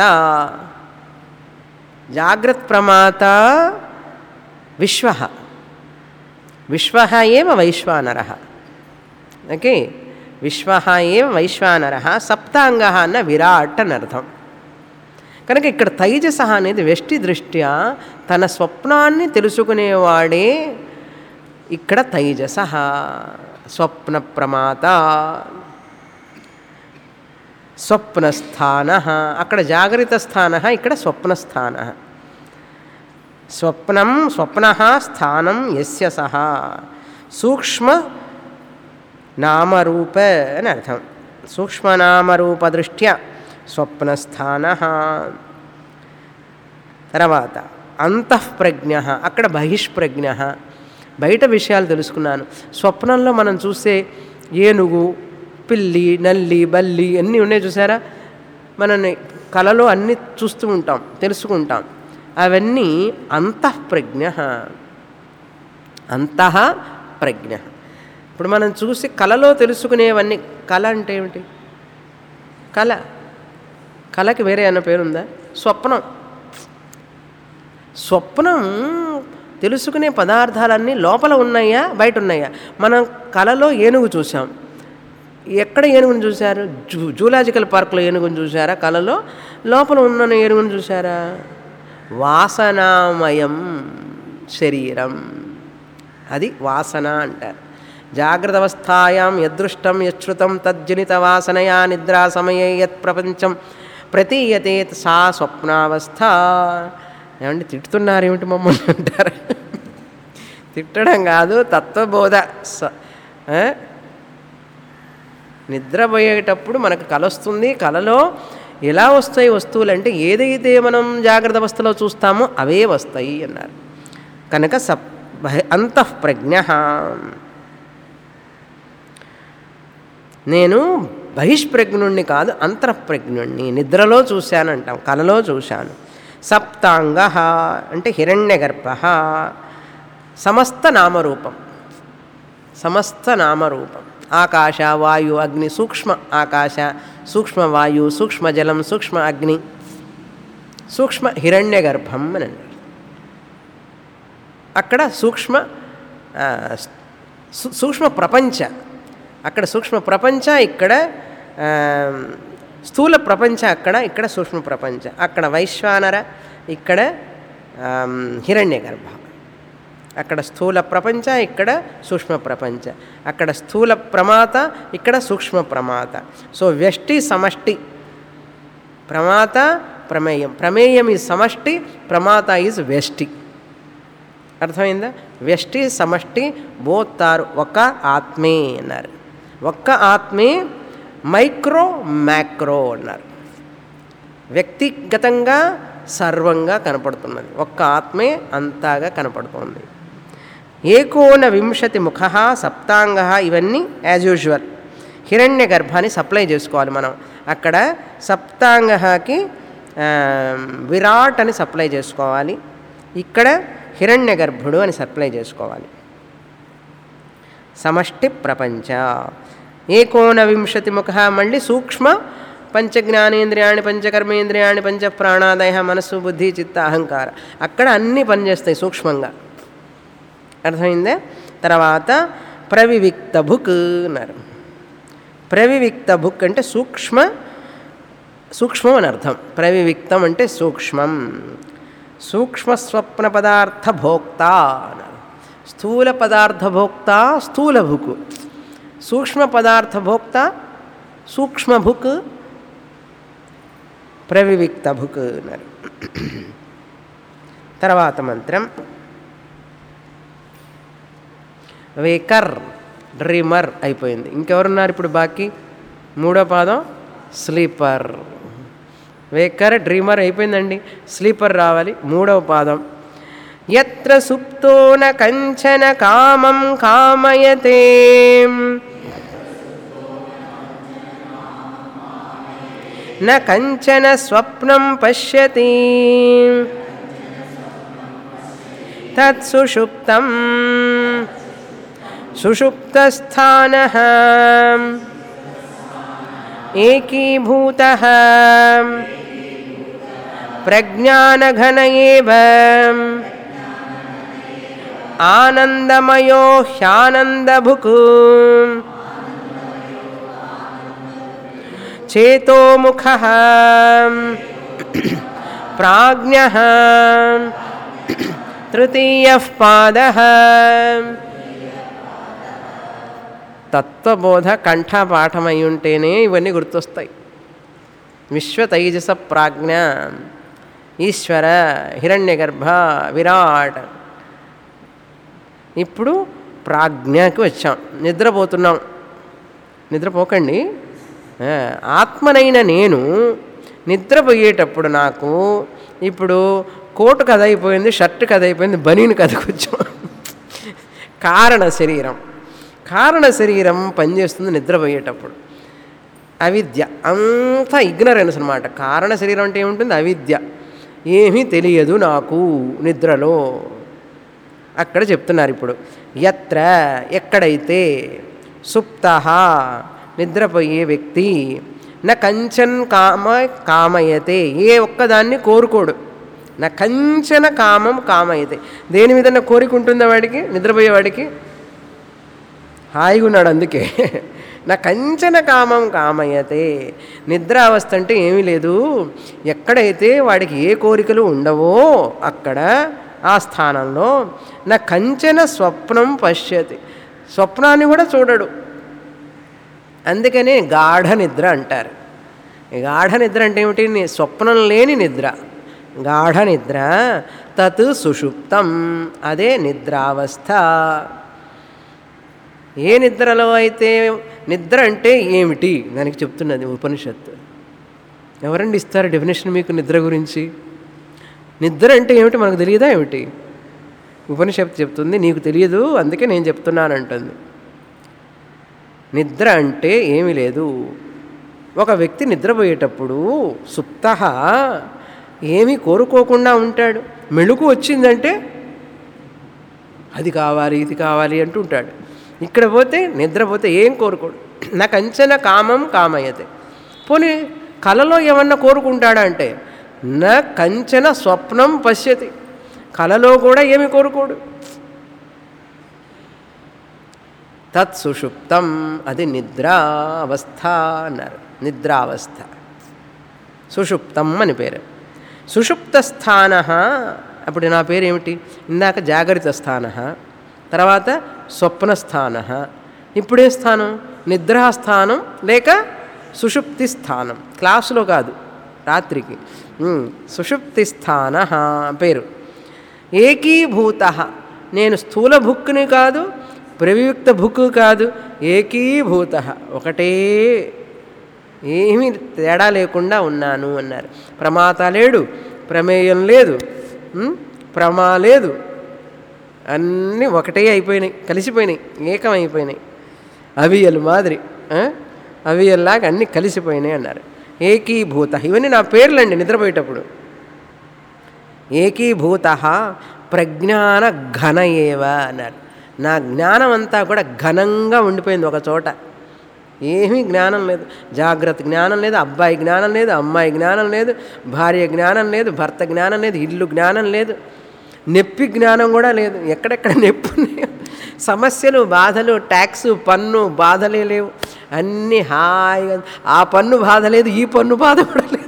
S1: జాగ్రత్ ప్రమాత విశ్వ విశ్వ ఏవ వైశ్వానర ఓకే విశ్వ ఏవ వైశ్వానర సప్తాంగ అన్న విరాట్ అని అర్థం కనుక ఇక్కడ తైజస అనేది వ్యష్టి దృష్ట్యా తన స్వప్నాన్ని తెలుసుకునేవాడే ఇక్కడ తైజస స్వప్న ప్రమాత స్వప్నస్థాన అక్కడ జాగరిత స్థాన ఇక్కడ స్వప్నస్థాన స్వప్నం స్వప్న స్థానం ఎస్య సహ సూక్ష్మ నామరూప అని అర్థం సూక్ష్మనామరూప దృష్ట్యా స్వప్నస్థాన తర్వాత అంతఃప్రజ్ఞ అక్కడ బహిష్ప్రజ్ఞ బయట విషయాలు తెలుసుకున్నాను స్వప్నంలో మనం చూసే ఏనుగు పిల్లి నల్లి బల్లి అన్నీ ఉన్నాయి చూసారా మనని కళలో అన్నీ చూస్తూ ఉంటాం తెలుసుకుంటాం అవన్నీ అంతఃప్రజ్ఞ అంతః ప్రజ్ఞ ఇప్పుడు మనం చూసి కళలో తెలుసుకునేవన్నీ కళ అంటే ఏమిటి కళ కళకి వేరే అన్న పేరుందా స్వప్నం స్వప్నం తెలుసుకునే పదార్థాలన్నీ లోపల ఉన్నాయా బయట ఉన్నాయా మనం కళలో ఏనుగు చూసాం ఎక్కడ ఏనుగును చూశారు జూ జూలాజికల్ పార్క్లో ఏనుగును చూశారా కళలో లోపల ఉన్న ఏనుగును చూశారా వాసనామయం శరీరం అది వాసన అంటారు జాగ్రత్త అవస్థాయాం యదృష్టం యశ్రుతం తజ్జనిత వాసనయా నిద్రా సమయే యత్ ప్రపంచం ప్రతీయతే సా స్వప్నావస్థ ఏమంటే తిట్టుతున్నారు ఏమిటి మమ్మల్ని అంటారు తిట్టడం కాదు తత్వబోధ స- ఆ? నిద్రపోయేటప్పుడు మనకు కల వస్తుంది కలలో ఎలా వస్తాయి వస్తువులు అంటే ఏదైతే మనం జాగ్రత్త అవస్థలో చూస్తామో అవే వస్తాయి అన్నారు కనుక సప్ అంతఃప్రజ్ఞ నేను బహిష్ప్రజ్ఞుణ్ణి కాదు అంతఃప్రజ్ఞుణ్ణి నిద్రలో చూశాను అంటాం కలలో చూశాను సప్తాంగ అంటే హిరణ్యగర్భ సమస్త నామరూపం సమస్త నామరూపం ఆకాశ వాయు అగ్ని సూక్ష్మ ఆకాశ సూక్ష్మ వాయు సూక్ష్మ జలం సూక్ష్మ అగ్ని సూక్ష్మ హిరణ్య గర్భం అని అన్నారు అక్కడ సూక్ష్మ ఆ, సు- సూక్ష్మ ప్రపంచ అక్కడ సూక్ష్మ ప్రపంచ ఇక్కడ ఆ, స్థూల ప్రపంచ అక్కడ ఇక్కడ సూక్ష్మ ప్రపంచ అక్కడ వైశ్వానర ఇక్కడ హిరణ్య గర్భ అక్కడ స్థూల ప్రపంచ ఇక్కడ సూక్ష్మ ప్రపంచ అక్కడ స్థూల ప్రమాత ఇక్కడ సూక్ష్మ ప్రమాత సో వ్యష్టి సమష్టి ప్రమాత ప్రమేయం ప్రమేయం ఈ సమష్టి ప్రమాత ఈజ్ వ్యష్టి అర్థమైందా వ్యష్టి సమష్టి బోత్ ఆర్ ఒక ఆత్మే అన్నారు ఒక్క ఆత్మే మైక్రో మ్యాక్రో అన్నారు వ్యక్తిగతంగా సర్వంగా కనపడుతున్నది ఒక్క ఆత్మే అంతాగా కనపడుతోంది ఏకోన వింశతి ముఖ సప్తాంగ ఇవన్నీ యాజ్ యూజువల్ హిరణ్య గర్భాన్ని సప్లై చేసుకోవాలి మనం అక్కడ సప్తాంగకి విరాట్ అని సప్లై చేసుకోవాలి ఇక్కడ హిరణ్య గర్భుడు అని సప్లై చేసుకోవాలి సమష్టి ప్రపంచ ఏకోన వింశతి ముఖ మళ్ళీ సూక్ష్మ పంచ జ్ఞానేంద్రియాణి పంచకర్మేంద్రియాణి పంచ ప్రాణాదయ మనస్సు బుద్ధి చిత్త అహంకార అక్కడ అన్నీ పనిచేస్తాయి సూక్ష్మంగా అర్థమైందా తర్వాత ప్రవివిక్త భుక్ అన్నారు ప్రవివిక్త భుక్ అంటే సూక్ష్మ సూక్ష్మం అని అర్థం ప్రవివిక్తం అంటే సూక్ష్మం సూక్ష్మ స్వప్న పదార్థ భోక్త అన్నారు స్థూల పదార్థ భోక్త స్థూల భుక్ సూక్ష్మ పదార్థ భోక్త సూక్ష్మ భుక్ ప్రవివిక్త భుక్ అన్నారు తర్వాత మంత్రం వేకర్ డ్రీమర్ అయిపోయింది ఇంకెవరున్నారు ఇప్పుడు బాకీ మూడో పాదం స్లీపర్ వేకర్ డ్రీమర్ అయిపోయిందండి స్లీపర్ రావాలి మూడవ పాదం ఎత్ర సుప్తో న కంచన కామం కామయతే న కంచన స్వప్నం పశ్యతి తత్సుషుప్తం సుషుప్తస్థానः ఏకీభూతः ప్రజ్ఞానఘన ఏవ ఆనందమయో హ్యానందభుక్ చేతోముఖ ప్రాజ్ఞ తృతీయ పాద తత్వబోధ కంఠపాఠమై ఉంటేనే ఇవన్నీ గుర్తొస్తాయి విశ్వ తైజస ప్రాజ్ఞ ఈశ్వర హిరణ్యగర్భ విరాట్ ఇప్పుడు ప్రాజ్ఞకి వచ్చాం నిద్రపోతున్నాం నిద్రపోకండి ఆ, ఆత్మనైన నేను నిద్రపోయేటప్పుడు నాకు ఇప్పుడు కోటు కథ అయిపోయింది షర్ట్ కథ అయిపోయింది బనీని కథకు వచ్చాం కారణ శరీరం కారణ శరీరం పనిచేస్తుంది నిద్రపోయేటప్పుడు అవిద్య అంతా ఇగ్నరెన్స్ అనమాట కారణ శరీరం అంటే ఏముంటుంది అవిద్య ఏమీ తెలియదు నాకు నిద్రలో అక్కడ చెప్తున్నారు ఇప్పుడు ఎత్ర ఎక్కడైతే సుప్త నిద్రపోయే వ్యక్తి నా కంచన్ కామ కామయతే ఏ ఒక్కదాన్ని కోరుకోడు నా కంచన కామం కామయతే దేని మీద కోరిక ఉంటుందా వాడికి నిద్రపోయేవాడికి హాయిగా ఉన్నాడు అందుకే నా కంచన కామం కామయతే నిద్రావస్థ అంటే ఏమీ లేదు ఎక్కడైతే వాడికి ఏ కోరికలు ఉండవో అక్కడ ఆ స్థానంలో నా కంచన స్వప్నం పశ్యతి స్వప్నాన్ని కూడా చూడడు అందుకనే గాఢ నిద్ర అంటారు ఈ గాఢ నిద్ర అంటే ఏమిటి ని- స్వప్నం లేని నిద్ర గాఢ నిద్ర తత్ సుషుప్తం అదే నిద్రావస్థ ఏ నిద్రలో అయితే నిద్ర అంటే ఏమిటి దానికి చెప్తున్నది ఉపనిషత్తు ఎవరండి ఇస్తారు డెఫినేషన్ మీకు నిద్ర గురించి నిద్ర అంటే ఏమిటి మనకు తెలియదా ఏమిటి ఉపనిషత్తు చెప్తుంది నీకు తెలియదు అందుకే నేను చెప్తున్నానంటుంది నిద్ర అంటే ఏమీ లేదు ఒక వ్యక్తి నిద్రపోయేటప్పుడు సుప్త ఏమీ కోరుకోకుండా ఉంటాడు మెళుకు వచ్చిందంటే అది కావాలి ఇది కావాలి అంటూ ఉంటాడు ఇక్కడ పోతే నిద్రపోతే ఏం కోరుకోడు నాకు అంచన కామం కామయ్యతే పోనీ కలలో ఏమన్నా కోరుకుంటాడా అంటే నా కంచన స్వప్నం పశ్యతి కలలో కూడా ఏమి కోరుకోడు తత్ సుషుప్తం అది నిద్రా అవస్థ అన్నారు నిద్రావస్థ సుషుప్తం అని పేరు సుషుప్త స్థాన అప్పుడు నా పేరు ఏమిటి ఇందాక జాగరిత స్థాన తర్వాత స్వప్న స్థాన ఇప్పుడే స్థానం నిద్రాస్థానం లేక సుషుప్తి స్థానం క్లాసులో కాదు రాత్రికి ఉమ్, సుషుప్తి స్థాన పేరు ఏకీభూత నేను స్థూల భుక్కుని కాదు ప్రవియుక్త భుక్కు కాదు ఏకీభూత ఒకటే ఏమీ తేడా లేకుండా ఉన్నాను అన్నారు ప్రమాత లేడు ప్రమేయం లేదు ఉమ్, ప్రమా లేదు అన్నీ ఒకటే అయిపోయినాయి కలిసిపోయినాయి ఏకమైపోయినాయి అవియలు మాదిరి ఆ? అవియల్లాగా అన్నీ కలిసిపోయినాయి అన్నారు ఏకీభూత ఇవన్నీ నా పేర్లండి నిద్రపోయేటప్పుడు ఏకీభూత ప్రజ్ఞాన ఘన ఏవ అన్నారు నా జ్ఞానం అంతా కూడా ఘనంగా ఉండిపోయింది ఒక చోట ఏమీ జ్ఞానం లేదు జాగ్రత్త జ్ఞానం లేదు అబ్బాయి జ్ఞానం లేదు అమ్మాయి జ్ఞానం లేదు భార్య జ్ఞానం లేదు భర్త జ్ఞానం లేదు ఇల్లు జ్ఞానం లేదు నొప్పి జ్ఞానం కూడా లేదు ఎక్కడెక్కడ నొప్పి ఉన్నాయో సమస్యలు బాధలు ట్యాక్స్ పన్ను బాధలే లేవు అన్నీ హాయిగా ఆ పన్ను బాధ లేదు ఈ పన్ను బాధ కూడా లేదు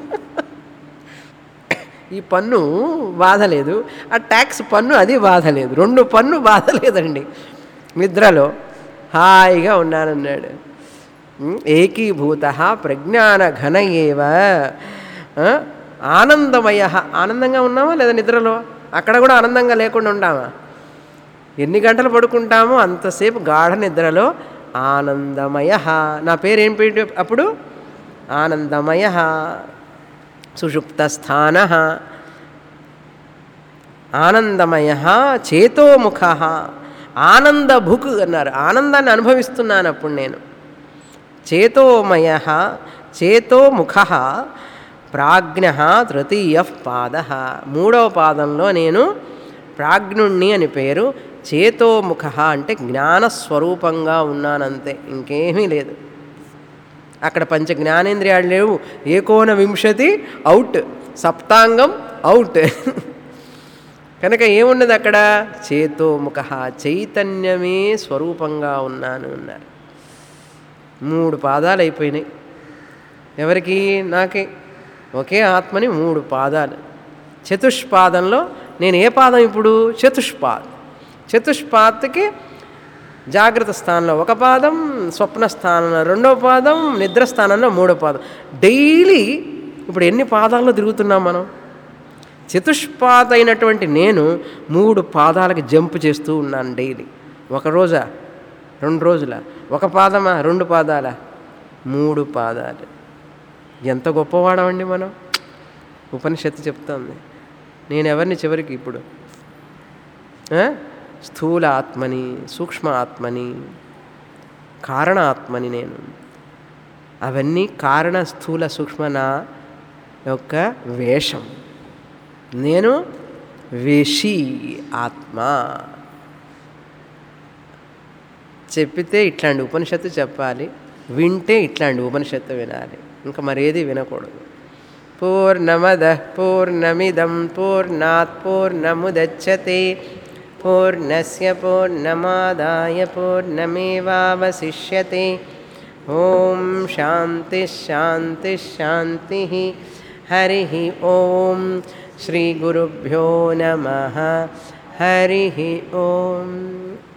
S1: ఈ పన్ను బాధ లేదు ఆ ట్యాక్స్ పన్ను అది బాధ లేదు రెండు పన్ను బాధ లేదండి నిద్రలో హాయిగా ఉన్నానన్నాడు ఉమ్, ఏకీభూత ప్రజ్ఞాన ఘన ఏవ ఆ, ఆనందమయ ఆనందంగా ఉన్నామా లేదా నిద్రలో అక్కడ కూడా ఆనందంగా లేకుండా ఉండామా ఎన్ని గంటలు పడుకుంటామో అంతసేపు గాఢ నిద్రలో ఆనందమయ నా పేరు ఏం పేరు అప్పుడు ఆనందమయ సుషుప్తస్థాన ఆనందమయ చేతోముఖ ఆనందభుక్ అన్నారు ఆనందాన్ని అనుభవిస్తున్నాను అప్పుడు నేను చేతోమయ చేతోముఖ ప్రాజ్ఞ తృతీయ పాద మూడవ పాదంలో నేను ప్రాజ్ఞుణ్ణి అని పేరు చేతోముఖ అంటే జ్ఞానస్వరూపంగా ఉన్నానంతే ఇంకేమీ లేదు అక్కడ పంచ జ్ఞానేంద్రియాలు లేవు ఏకోన వింశతి అవుట్ సప్తాంగం అవుట్ కనుక ఏమున్నది అక్కడ చేతోముఖ చైతన్యమే స్వరూపంగా ఉన్నాను అన్నారు మూడు పాదాలు అయిపోయినాయి ఎవరికి నాకే ఒకే ఆత్మని మూడు పాదాలు చతుష్పాదంలో నేను ఏ పాదం ఇప్పుడు చతుష్పాద్ చతుష్పాత్కి జాగ్రత్త స్థానంలో ఒక పాదం స్వప్న స్థానంలో రెండో పాదం నిద్ర స్థానంలో మూడో పాదం డైలీ ఇప్పుడు ఎన్ని పాదాల్లో తిరుగుతున్నాం మనం చతుష్పాద అయినటువంటి నేను మూడు పాదాలకి జంప్ చేస్తూ ఉన్నాను డైలీ ఒక రోజా రెండు రోజుల ఒక పాదమా రెండు పాదాల మూడు పాదాలు ఎంత గొప్పవాడమండి మనం ఉపనిషత్తు చెప్తుంది నేను ఎవరిని చివరికి ఇప్పుడు ఆ? స్థూల ఆత్మని సూక్ష్మ ఆత్మని కారణ ఆత్మని నేను అవన్నీ కారణ స్థూల సూక్ష్మ నా యొక్క వేషం నేను వేషి ఆత్మ చెప్పితే ఇట్లాంటి ఉపనిషత్తు చెప్పాలి వింటే ఇట్లాంటి ఉపనిషత్తు వినాలి ఇంకా మరేది వినకూడదు పూర్ణమద పూర్ణమిదం పూర్ణాత్ పూర్ణముదచ్చతే పూర్ణస్య పూర్ణమాదాయ పూర్ణమేవావశిష్యతే ఓం శాంతి శాంతి శాంతి హరి ఓం శ్రీ గురుభ్యో నమ హరి ఓం